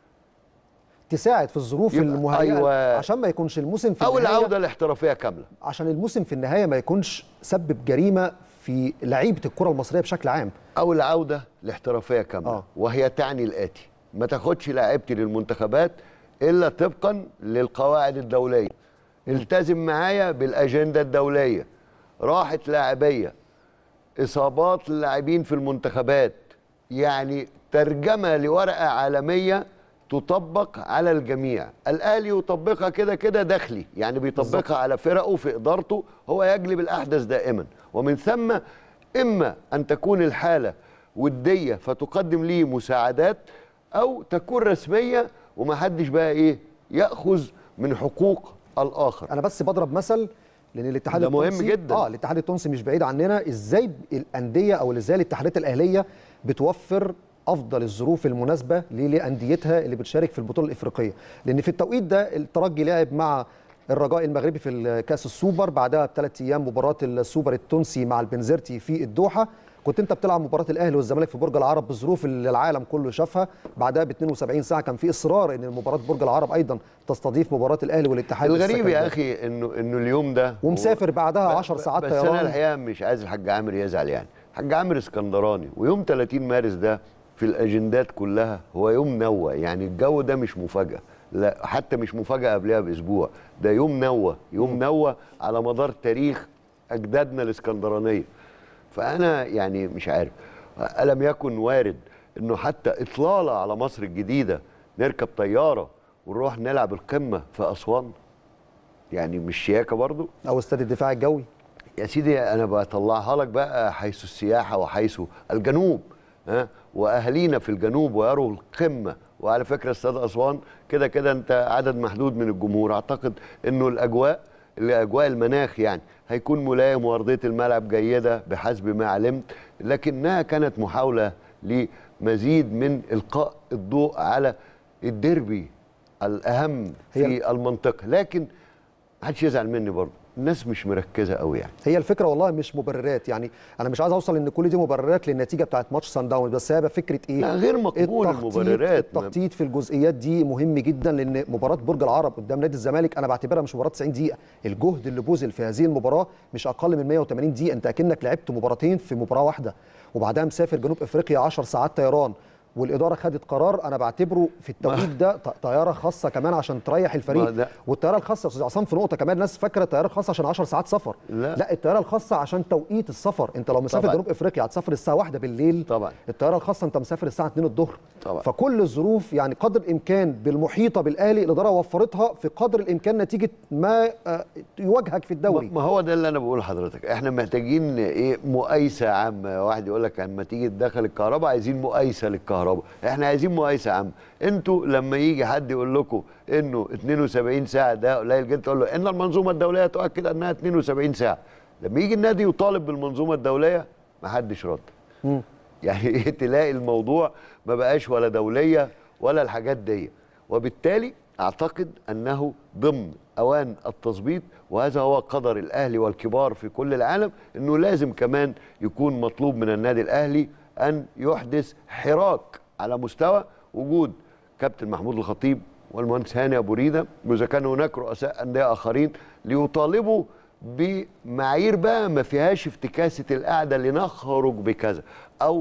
تساعد في الظروف يبقى- المهيئه أيوة. عشان ما يكونش الموسم في او النهاية العوده الاحترافيه كامله عشان الموسم في النهايه ما يكونش سبب جريمه في لعيبه الكره المصريه بشكل عام او العوده لاحترافيه كامله آه. آه. وهي تعني الاتي ما تاخدش لاعيبتي للمنتخبات الا طبقا للقواعد الدوليه التزم معايا بالاجنده الدوليه راحت لاعبيه اصابات اللاعبين في المنتخبات يعني ترجمه لورقه عالميه تطبق على الجميع الاهلي يطبقها كده كده داخلي يعني بيطبقها على فرقه في ادارته هو يجلب الاحدث دائما ومن ثم اما ان تكون الحاله وديه فتقدم لي مساعدات او تكون رسميه ومحدش بقى ايه ياخذ من حقوق الاخر انا بس بضرب مثل لان الاتحاد ده مهم التونسي جداً. اه الاتحاد التونسي مش بعيد عننا ازاي الانديه او ازاي الاتحادات الاهليه بتوفر افضل الظروف المناسبه ل- لانديتها اللي بتشارك في البطوله الافريقيه لان في التوقيت ده الترجي لعب مع الرجاء المغربي في كاس السوبر بعدها بثلاث ايام مباراه السوبر التونسي مع البنزرتي في الدوحه كنت انت بتلعب مباراه الاهلي والزمالك في برج العرب بالظروف اللي العالم كله شافها بعدها ب 72 ساعه كان في اصرار ان مباراه برج العرب ايضا تستضيف مباراه الاهلي والاتحاد الغريب السكندري. يا اخي انه انه اليوم ده ومسافر بعدها ب- 10 ب- ساعات بس انا طيران الحقيقه مش عايز الحاج عامر يزعل يعني الحاج عامر اسكندراني ويوم 30 مارس ده في الاجندات كلها هو يوم نوى يعني الجو ده مش مفاجاه لا حتى مش مفاجاه قبلها باسبوع ده يوم نوى يوم نوى على مدار تاريخ اجدادنا الاسكندرانيه فانا يعني مش عارف الم يكن وارد انه حتى اطلاله على مصر الجديده نركب طياره ونروح نلعب القمه في اسوان يعني مش شياكه برضو او استاد الدفاع الجوي يا سيدي انا بطلعها لك بقى حيث السياحه وحيث الجنوب ها واهالينا في الجنوب ويروا القمه وعلى فكره استاد اسوان كده كده انت عدد محدود من الجمهور اعتقد انه الاجواء الاجواء المناخ يعني هيكون ملائم وارضيه الملعب جيده بحسب ما علمت لكنها كانت محاوله لمزيد من القاء الضوء على الديربي الاهم هي في المنطقه لكن محدش يزعل مني برضه الناس مش مركزه قوي يعني هي الفكره والله مش مبررات يعني انا مش عايز اوصل ان كل دي مبررات للنتيجه بتاعت ماتش سان داونز بس هي فكره ايه لا، غير مقبول التخطيط- المبررات. التخطيط في الجزئيات دي مهم جدا لان مباراه برج العرب قدام نادي الزمالك انا بعتبرها مش مباراه 90 دقيقه الجهد اللي بذل في هذه المباراه مش اقل من 180 دقيقه انت اكنك لعبت مباراتين في مباراه واحده وبعدها مسافر جنوب افريقيا 10 ساعات طيران والاداره خدت قرار انا بعتبره في التوقيت ده ط- طياره خاصه كمان عشان تريح ما الفريق ده- والطياره الخاصه يا استاذ عصام في نقطه كمان الناس فاكره الطياره الخاصه عشان 10 ساعات سفر لا. لا الطياره الخاصه عشان توقيت السفر انت لو مسافر طبعاً. جنوب افريقيا هتسافر الساعه 1 بالليل طبعاً. الطياره الخاصه انت مسافر الساعه 2 الظهر طبعاً. فكل الظروف يعني قدر الامكان بالمحيطه بالاهلي الاداره وفرتها في قدر الامكان نتيجه ما آه، يواجهك في الدوري ما هو ده اللي انا بقوله لحضرتك احنا محتاجين ايه مقايسه عامه واحد يقول لك لما تيجي تدخل الكهرباء عايزين مقايسه للكهرباء احنا عايزين مقايسه عامه انتوا لما يجي حد يقول لكم انه 72 ساعه ده قليل جدا تقول له ان المنظومه الدوليه تؤكد انها 72 ساعه لما يجي النادي يطالب بالمنظومه الدوليه ما حدش رد يعني تلاقي الموضوع ما بقاش ولا دوليه ولا الحاجات دي وبالتالي اعتقد انه ضمن اوان التظبيط وهذا هو قدر الاهلي والكبار في كل العالم انه لازم كمان يكون مطلوب من النادي الاهلي ان يحدث حراك على مستوى وجود كابتن محمود الخطيب والمهندس هاني ابو ريده واذا كان هناك رؤساء انديه اخرين ليطالبوا بمعايير بقى ما فيهاش افتكاسه القعده لنخرج بكذا او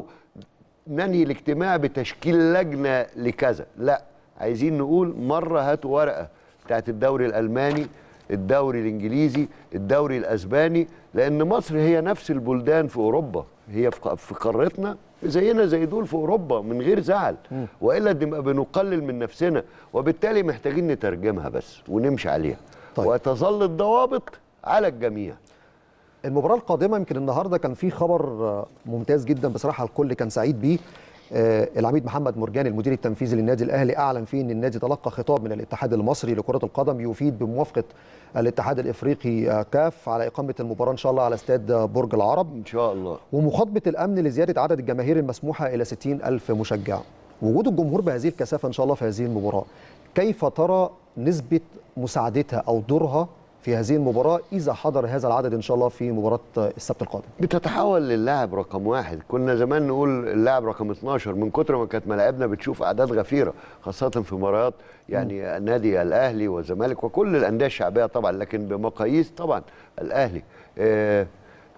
ننهي الاجتماع بتشكيل لجنه لكذا لا عايزين نقول مره هاتوا ورقه بتاعت الدوري الالماني الدوري الانجليزي الدوري الاسباني لان مصر هي نفس البلدان في اوروبا هي في ق- في قارتنا زينا زي دول في اوروبا من غير زعل والا نبقى بنقلل من نفسنا وبالتالي محتاجين نترجمها بس ونمشي عليها طيب. وتظل الضوابط على الجميع المباراة القادمة يمكن النهاردة كان في خبر آه، ممتاز جدا بصراحة الكل كان سعيد بيه آه، العميد محمد مرجان المدير التنفيذي للنادي الأهلي أعلن فيه أن النادي تلقى خطاب من الاتحاد المصري لكرة القدم يفيد بموافقة الاتحاد الإفريقي آه، كاف على إقامة المباراة إن شاء الله على استاد آه، برج العرب ان شاء الله ومخاطبة الأمن لزيادة عدد الجماهير المسموحة إلى 60 ألف مشجع وجود الجمهور بهذه الكثافة إن شاء الله في هذه المباراة كيف ترى نسبة مساعدتها أو دورها في هذه المباراة إذا حضر هذا العدد إن شاء الله في مباراة السبت القادم بتتحول للاعب رقم واحد كنا زمان نقول اللاعب رقم 12 من كتر ما كانت ملاعبنا بتشوف اعداد غفيره خاصه في مباريات يعني نادي الاهلي والزمالك وكل الانديه الشعبيه طبعا لكن بمقاييس طبعا الاهلي آه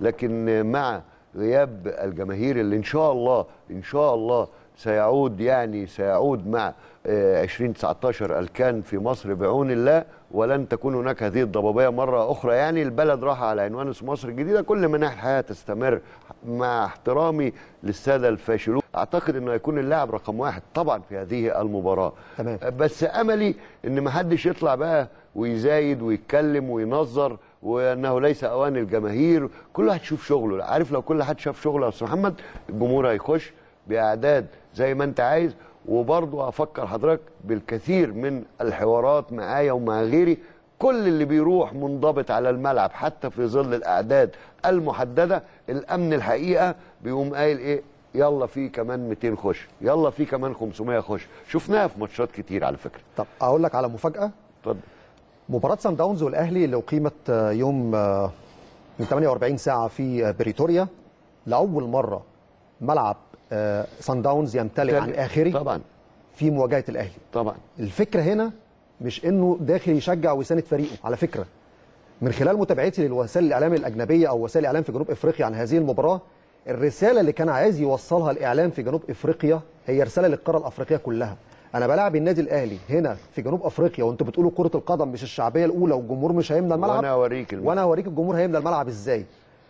لكن مع غياب الجماهير اللي ان شاء الله ان شاء الله سيعود يعني سيعود مع آه، 2019 الكان في مصر بعون الله ولن تكون هناك هذه الضبابيه مره اخرى يعني البلد راح على عنوان اسم مصر الجديده كل مناحي الحياه تستمر مع احترامي للساده الفاشلون اعتقد انه هيكون اللاعب رقم واحد طبعا في هذه المباراه تمام. بس املي ان ما حدش يطلع بقى ويزايد ويتكلم وينظر وانه ليس اوان الجماهير كل واحد يشوف شغله عارف لو كل حد شاف شغله يا استاذ محمد الجمهور هيخش باعداد زي ما انت عايز وبرضه افكر حضرتك بالكثير من الحوارات معايا ومع غيري كل اللي بيروح منضبط على الملعب حتى في ظل الاعداد المحدده الامن الحقيقه بيقوم قايل ايه يلا في كمان 200 خش يلا في كمان 500 خش شفناها في ماتشات كتير على فكره طب أقول لك على مفاجأة اتفضل مباراة سان داونز والأهلي اللي أقيمت آه، يوم آه، من 48 ساعة في آه، بريتوريا لأول مرة ملعب آه، سان داونز يمتلئ عن آخره طبعا في مواجهة الأهلي طبعا الفكره هنا مش انه داخل يشجع ويساند فريقه على فكره من خلال متابعتي للوسائل الاعلام الاجنبيه او وسائل الاعلام في جنوب افريقيا عن هذه المباراه الرساله اللي كان عايز يوصلها الاعلام في جنوب افريقيا هي رساله للقاره الافريقيه كلها انا بلاعب النادي الاهلي هنا في جنوب افريقيا وانتوا بتقولوا كره القدم مش الشعبيه الاولى والجمهور مش هيملى الملعب وانا اوريك الملعب. وانا هوريك الجمهور هيملى الملعب ازاي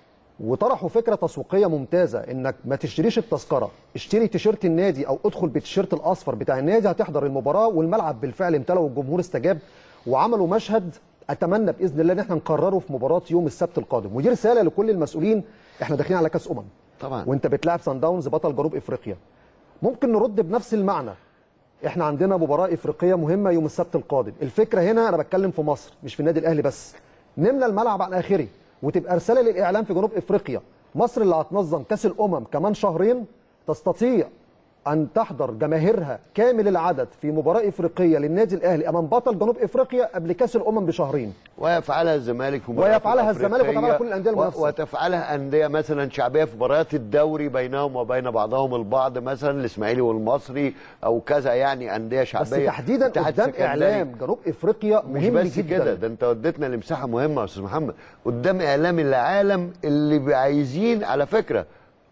وطرحوا فكره تسويقيه ممتازه انك ما تشتريش التذكره اشتري تيشيرت النادي او ادخل بالتيشيرت الاصفر بتاع النادي هتحضر المباراه والملعب بالفعل امتلأ والجمهور استجاب وعملوا مشهد اتمنى باذن الله ان احنا نكرره في مباراه يوم السبت القادم ودي رساله لكل المسؤولين احنا داخلين على كاس امم طبعا وانت بتلاعب سان داونز بطل جنوب افريقيا ممكن نرد بنفس المعنى احنا عندنا مباراه افريقيه مهمه يوم السبت القادم الفكره هنا انا بتكلم في مصر مش في النادي الاهلي بس نملى الملعب على اخره وتبقى رساله للاعلام في جنوب افريقيا مصر اللي هتنظم كاس الامم كمان شهرين تستطيع ان تحضر جماهيرها كامل العدد في مباراه افريقيه للنادي الاهلي امام بطل جنوب افريقيا قبل كاس الامم بشهرين ويفعلها الزمالك في مباريات ويفعلها الزمالك الأفريقية وتفعلها كل الأندية و- المنافسة. وتفعلها انديه مثلا شعبيه في مباريات الدوري بينهم وبين بعضهم البعض مثلا الاسماعيلي والمصري او كذا يعني انديه شعبيه بس تحديدا اتحاد قدام سكندري. اعلام جنوب افريقيا مش مهم بس جدا كده ده انت وديتنا لمساحه مهمه يا استاذ محمد قدام اعلام العالم اللي عايزين على فكره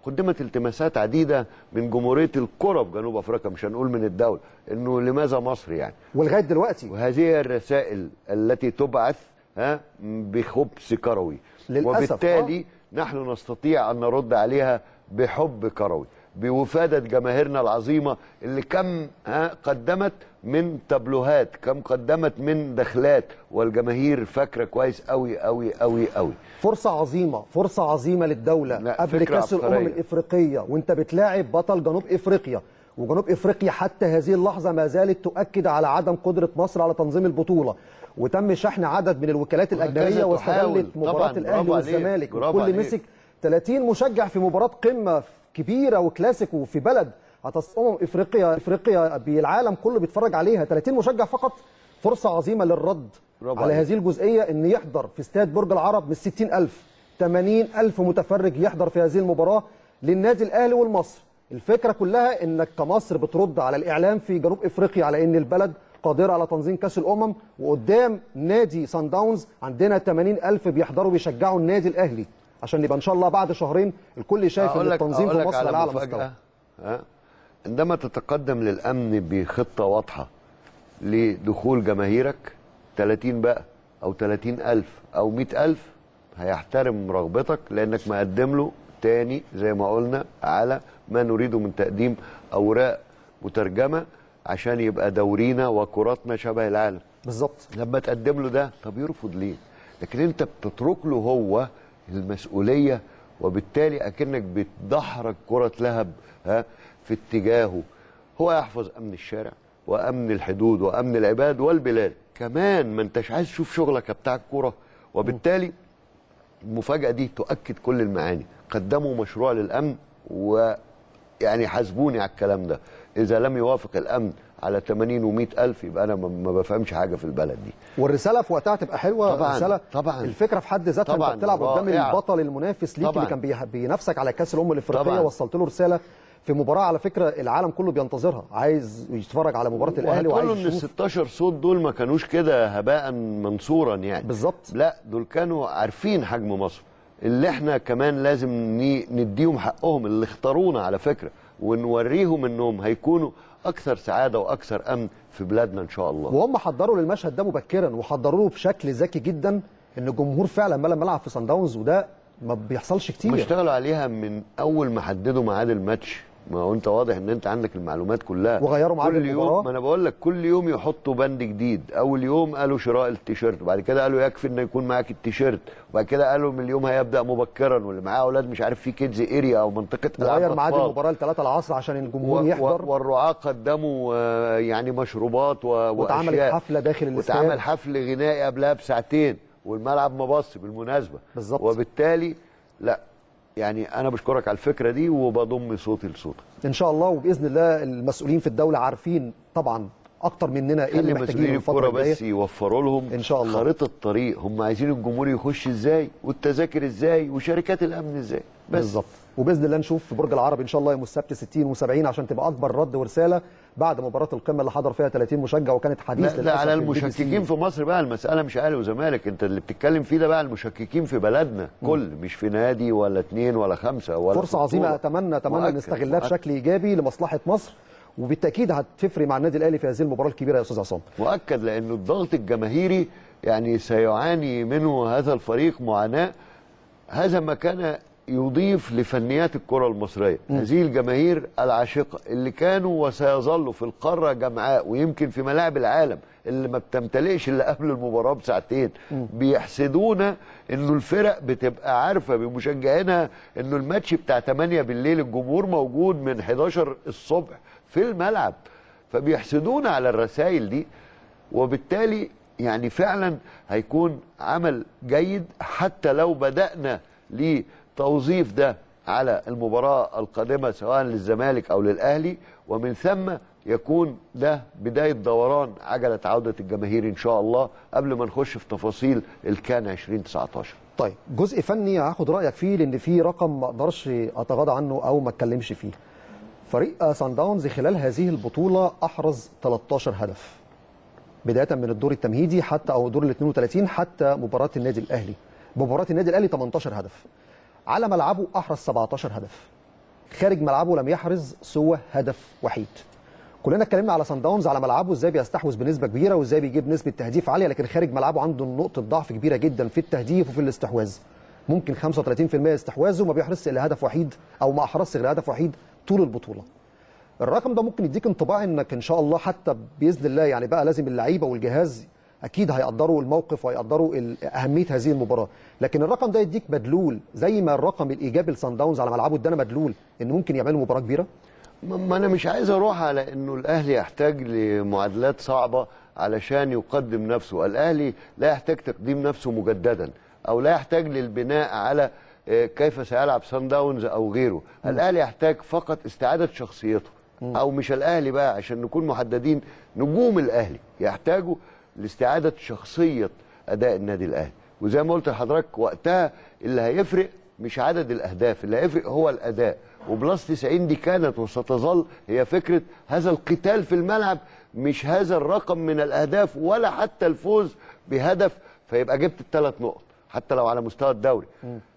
قدمت التماسات عديده من جمهوريه الكره في جنوب افريقيا مش هنقول من الدوله انه لماذا مصر يعني ولغايه دلوقتي وهذه هي الرسائل التي تبعث ها بخبث كروي للأسف، وبالتالي نحن نستطيع ان نرد عليها بحب كروي بوفاده جماهيرنا العظيمه اللي كم ها قدمت من تابلوهات كم قدمت من دخلات والجماهير فاكره كويس قوي قوي قوي قوي فرصة عظيمة فرصة عظيمة للدولة لا، قبل فكرة كأس الأمم عبقرية. الإفريقية وأنت بتلاعب بطل جنوب إفريقيا وجنوب إفريقيا حتى هذه اللحظة ما زالت تؤكد على عدم قدرة مصر على تنظيم البطولة وتم شحن عدد من الوكالات الأجنبية تحاول. واستغلت طبعاً، مباراة برافو الأهلي عليك، والزمالك برافو والكل عليك. مسك 30 مشجع في مباراة قمة كبيرة وكلاسيكو في بلد هتص أمم إفريقيا إفريقيا بالعالم كله بيتفرج عليها 30 مشجع فقط فرصة عظيمة للرد برافو على عليك. هذه الجزئية ان يحضر في استاد برج العرب من 60000 80000 متفرج يحضر في هذه المباراة للنادي الاهلي والمصر الفكرة كلها انك كمصر بترد على الاعلام في جنوب افريقيا على ان البلد قادرة على تنظيم كاس الامم وقدام نادي سان داونز عندنا 80000 بيحضروا بيشجعوا النادي الاهلي عشان يبقى ان شاء الله بعد شهرين الكل شايف ان أقول لك- التنظيم أقول في لك مصر على على اعلى مفاجأة. مستوى ها؟ عندما تتقدم للأمن بخطة واضحة لدخول جماهيرك 30 بقى أو 30 ألف أو 100 ألف هيحترم رغبتك لأنك مقدم له تاني زي ما قلنا على ما نريده من تقديم أوراق مترجمة عشان يبقى دورينا وكراتنا شبه العالم بالظبط لما تقدم له ده طب يرفض ليه لكن انت بتترك له هو المسؤوليه وبالتالي اكنك بتدحرج كره لهب ها في اتجاهه هو يحفظ امن الشارع وامن الحدود وامن العباد والبلاد كمان ما انتش عايز تشوف شغلك بتاع الكوره وبالتالي المفاجاه دي تؤكد كل المعاني قدموا مشروع للامن ويعني حاسبوني على الكلام ده اذا لم يوافق الامن على 80 و100 الف يبقى انا ما- ما بفهمش حاجه في البلد دي والرساله في وقتها تبقى حلوه طبعاً، رساله طبعاً. الفكره في حد ذاتها طبعاً، انت بتلعب قدام رائعة. البطل المنافس ليك طبعاً. اللي كان بيه- بينافسك على كاس الامم الافريقيه طبعاً. وصلت له رساله في مباراه على فكره العالم كله بينتظرها عايز يتفرج على مباراه الاهلي وهتقولوا وعايز ان ال يشوف 16 صوت دول ما كانوش كده هباء منصورا يعني بالظبط. لا دول كانوا عارفين حجم مصر اللي احنا كمان لازم ن- نديهم حقهم اللي اختارونا على فكره ونوريهم انهم هيكونوا اكثر سعاده واكثر امن في بلادنا ان شاء الله وهم حضروا للمشهد ده مبكرا وحضروا له بشكل ذكي جدا ان الجمهور فعلا ملى الملعب في صن داونز وده ما بيحصلش هم كتير اشتغلوا عليها من اول ما حددوا ميعاد الماتش ما هو انت واضح ان انت عندك المعلوبات كلها وغيروا ميعاد كل المباراة. يوم ما انا بقول لك كل يوم يحطوا بند جديد اول يوم قالوا شراء التيشيرت وبعد كده قالوا يكفي ان يكون معاك التيشيرت وبعد كده قالوا من اليوم هيبدا مبكرا واللي معاه اولاد مش عارف في كيدز اريا او منطقه العاب غير ميعاد أطفال. المباراه ل 3 العصر عشان الجمهور و- يحضر و- والرعاة قدموا آه، يعني مشروبات و- واتعملت واشياء حفلة داخل الاستاد. واتعمل حفل غنائي قبلها بساعتين والملعب مبص بالمناسبه بالظبط. وبالتالي لا يعني انا بشكرك على الفكره دي وبضم صوتي لصوتك ان شاء الله وباذن الله المسؤولين في الدوله عارفين طبعا اكتر مننا ايه اللي خلي محتاجينه مسؤولين الفتره الكوره الجايه بس يوفروا لهم إن شاء الله. خريطه طريق هم عايزين الجمهور يخش ازاي والتذاكر ازاي وشركات الامن ازاي بس بالظبط وباذن الله نشوف في برج العرب ان شاء الله يوم السبت 60 و70 عشان تبقى اكبر رد ورساله بعد مباراه القمه اللي حضر فيها 30 مشجع وكانت حديث لا, لا للأسف على في البي بي سي. المشككين في مصر بقى المسألة مش أهلي وزمالك أنت اللي بتتكلم فيه ده بقى المشككين في بلدنا كل مش في نادي ولا اتنين ولا خمسة ولا فرصه في عظيمه بطولة. اتمنى اتمنى مؤكد، نستغلها مؤكد. بشكل ايجابي لمصلحه مصر وبالتاكيد هتفرق مع النادي الاهلي في هذه المباراه الكبيره يا استاذ عصام مؤكد لأنه الضغط الجماهيري يعني سيعاني منه هذا الفريق معاناة هذا ما كان يضيف لفنيات الكرة المصرية هذه الجماهير العاشقة اللي كانوا وسيظلوا في القارة جمعاء ويمكن في ملاعب العالم اللي ما بتمتلئش الا قبل المباراة بساعتين بيحسدونا انه الفرق بتبقى عارفة بمشجعينها انه الماتش بتاع 8 بالليل الجمهور موجود من 11 الصبح في الملعب فبيحسدونا على الرسائل دي وبالتالي يعني فعلا هيكون عمل جيد حتى لو بدأنا لتوظيف ده على المباراة القادمة سواء للزمالك أو للأهلي ومن ثم يكون ده بداية دوران عجلة عودة الجماهير إن شاء الله قبل ما نخش في تفاصيل الكان 2019 طيب جزء فني هاخد رايك فيه لان في رقم ما اقدرش اتغاضى عنه او ما اتكلمش فيه فريق سان داونز خلال هذه البطوله احرز 13 هدف بدايه من الدور التمهيدي حتى او الدور ال 32 حتى مباراه النادي الاهلي مباراه النادي الاهلي 18 هدف على ملعبه احرز 17 هدف خارج ملعبه لم يحرز سوى هدف وحيد كلنا اتكلمنا على سان داونز على ملعبه ازاي بيستحوذ بنسبه كبيره وازاي بيجيب نسبه تهديف عاليه لكن خارج ملعبه عنده نقطه ضعف كبيره جدا في التهديف وفي الاستحواذ ممكن 35% استحواذه ما بيحرزش الا هدف وحيد او ما احرزش غير هدف وحيد طول البطوله الرقم ده ممكن يديك انطباع انك ان شاء الله حتى باذن الله يعني بقى لازم اللعيبه والجهاز اكيد هيقدروا الموقف وهيقدروا ال- اهميه هذه المباراه لكن الرقم ده يديك مدلول زي ما الرقم الايجابي لسان داونز على ملعبه ادانا مدلول ان ممكن يعملوا مباراه كبيره ما ما انا مش عايز اروح على انه الاهلي يحتاج لمعادلات صعبه علشان يقدم نفسه الاهلي لا يحتاج تقديم نفسه مجددا او لا يحتاج للبناء على آه، كيف سيلعب سان داونز او غيره الاهلي يحتاج فقط استعاده شخصيته او مش الاهلي بقى عشان نكون محددين نجوم الاهلي يحتاجوا لاستعاده شخصيه اداء النادي الاهلي وزي ما قلت لحضرتك وقتها اللي هيفرق مش عدد الاهداف اللي هيفرق هو الاداء وبلس 90 دي كانت وستظل هي فكره هذا القتال في الملعب مش هذا الرقم من الاهداف ولا حتى الفوز بهدف فيبقى جبت الثلاث نقط حتى لو على مستوى الدوري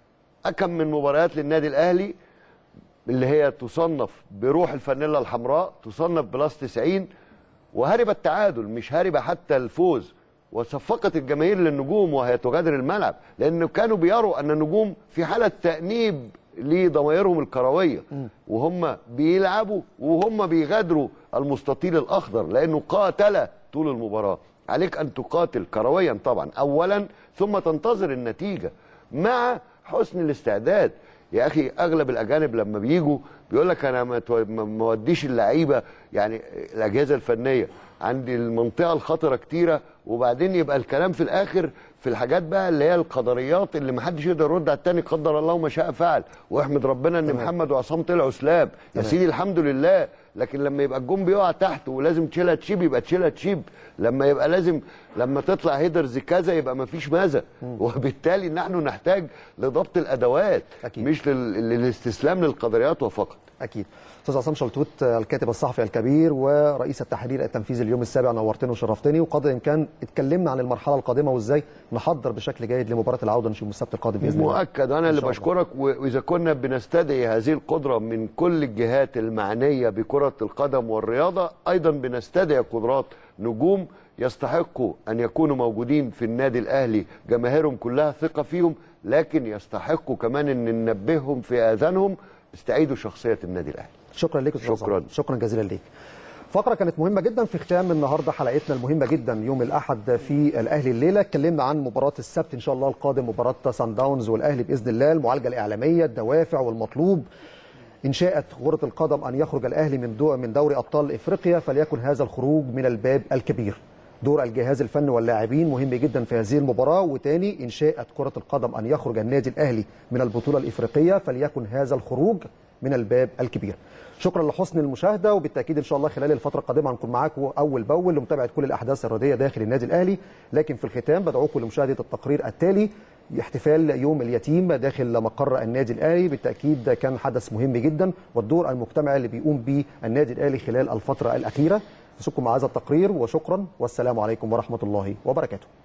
اكم من مباريات للنادي الاهلي اللي هي تصنف بروح الفانيلا الحمراء تصنف بلس 90 وهرب التعادل مش هرب حتى الفوز وصفقت الجماهير للنجوم وهي تغادر الملعب لانه كانوا بيروا ان النجوم في حاله تانيب لضمائرهم الكرويه وهم بيلعبوا وهم بيغادروا المستطيل الاخضر لانه قاتل طول المباراه عليك ان تقاتل كرويا طبعا اولا ثم تنتظر النتيجه مع حسن الاستعداد يا اخي اغلب الاجانب لما بيجوا بيقول لك انا ما تو- ما ما اوديش اللعيبه يعني الاجهزه الفنيه عندي المنطقه الخطره كتيره وبعدين يبقى الكلام في الاخر في الحاجات بقى اللي هي القدريات اللي ما حدش يقدر يرد على التاني قدر الله ما شاء فعل واحمد ربنا ان تمام. محمد وعصام طلعوا سلاب يا تمام. سيدي الحمد لله لكن لما يبقى الجون بيقع تحت ولازم تشيلها تشيب يبقى تشيلها تشيب لما يبقى لازم لما تطلع هيدرز كذا يبقى ما فيش ماذا وبالتالي نحن نحتاج لضبط الادوات أكيد. مش لل... للاستسلام للقدريات وفقط اكيد استاذ عصام شلتوت الكاتب الصحفي الكبير ورئيس التحرير التنفيذي اليوم السابع نورتني وشرفتني وقدر الامكان اتكلمنا عن المرحله القادمه وازاي نحضر بشكل جيد لمباراه العوده ان شاء الله السبت القادم باذن الله مؤكد وانا إن اللي شاء الله. بشكرك و- واذا كنا بنستدعي هذه القدره من كل الجهات المعنيه بكره القدم والرياضه ايضا بنستدعي قدرات نجوم يستحقوا ان يكونوا موجودين في النادي الاهلي جماهيرهم كلها ثقه فيهم لكن يستحقوا كمان ان ننبههم في اذانهم استعيدوا شخصيه النادي الاهلي شكرا لك استاذ شكراً. عصام. شكرا جزيلا ليك فقره كانت مهمه جدا في ختام النهارده حلقتنا المهمه جدا يوم الاحد في الاهلي الليله اتكلمنا عن مباراه السبت ان شاء الله القادم مباراه سان داونز والاهلي باذن الله المعالجه الاعلاميه الدوافع والمطلوب ان شاءت كره القدم ان يخرج الاهلي من دو من دوري ابطال افريقيا فليكن هذا الخروج من الباب الكبير دور الجهاز الفني واللاعبين مهم جدا في هذه المباراه وتاني ان شاءت كره القدم ان يخرج النادي الاهلي من البطوله الافريقيه فليكن هذا الخروج من الباب الكبير شكرا لحسن المشاهده وبالتاكيد ان شاء الله خلال الفتره القادمه هنكون معاكم اول باول لمتابعه كل الاحداث الرياضيه داخل النادي الاهلي لكن في الختام بدعوكم لمشاهده التقرير التالي احتفال يوم اليتيم داخل مقر النادي الاهلي بالتاكيد كان حدث مهم جدا والدور المجتمعي اللي بيقوم به النادي الاهلي خلال الفتره الاخيره اشوفكم مع هذا التقرير وشكرا والسلام عليكم ورحمه الله وبركاته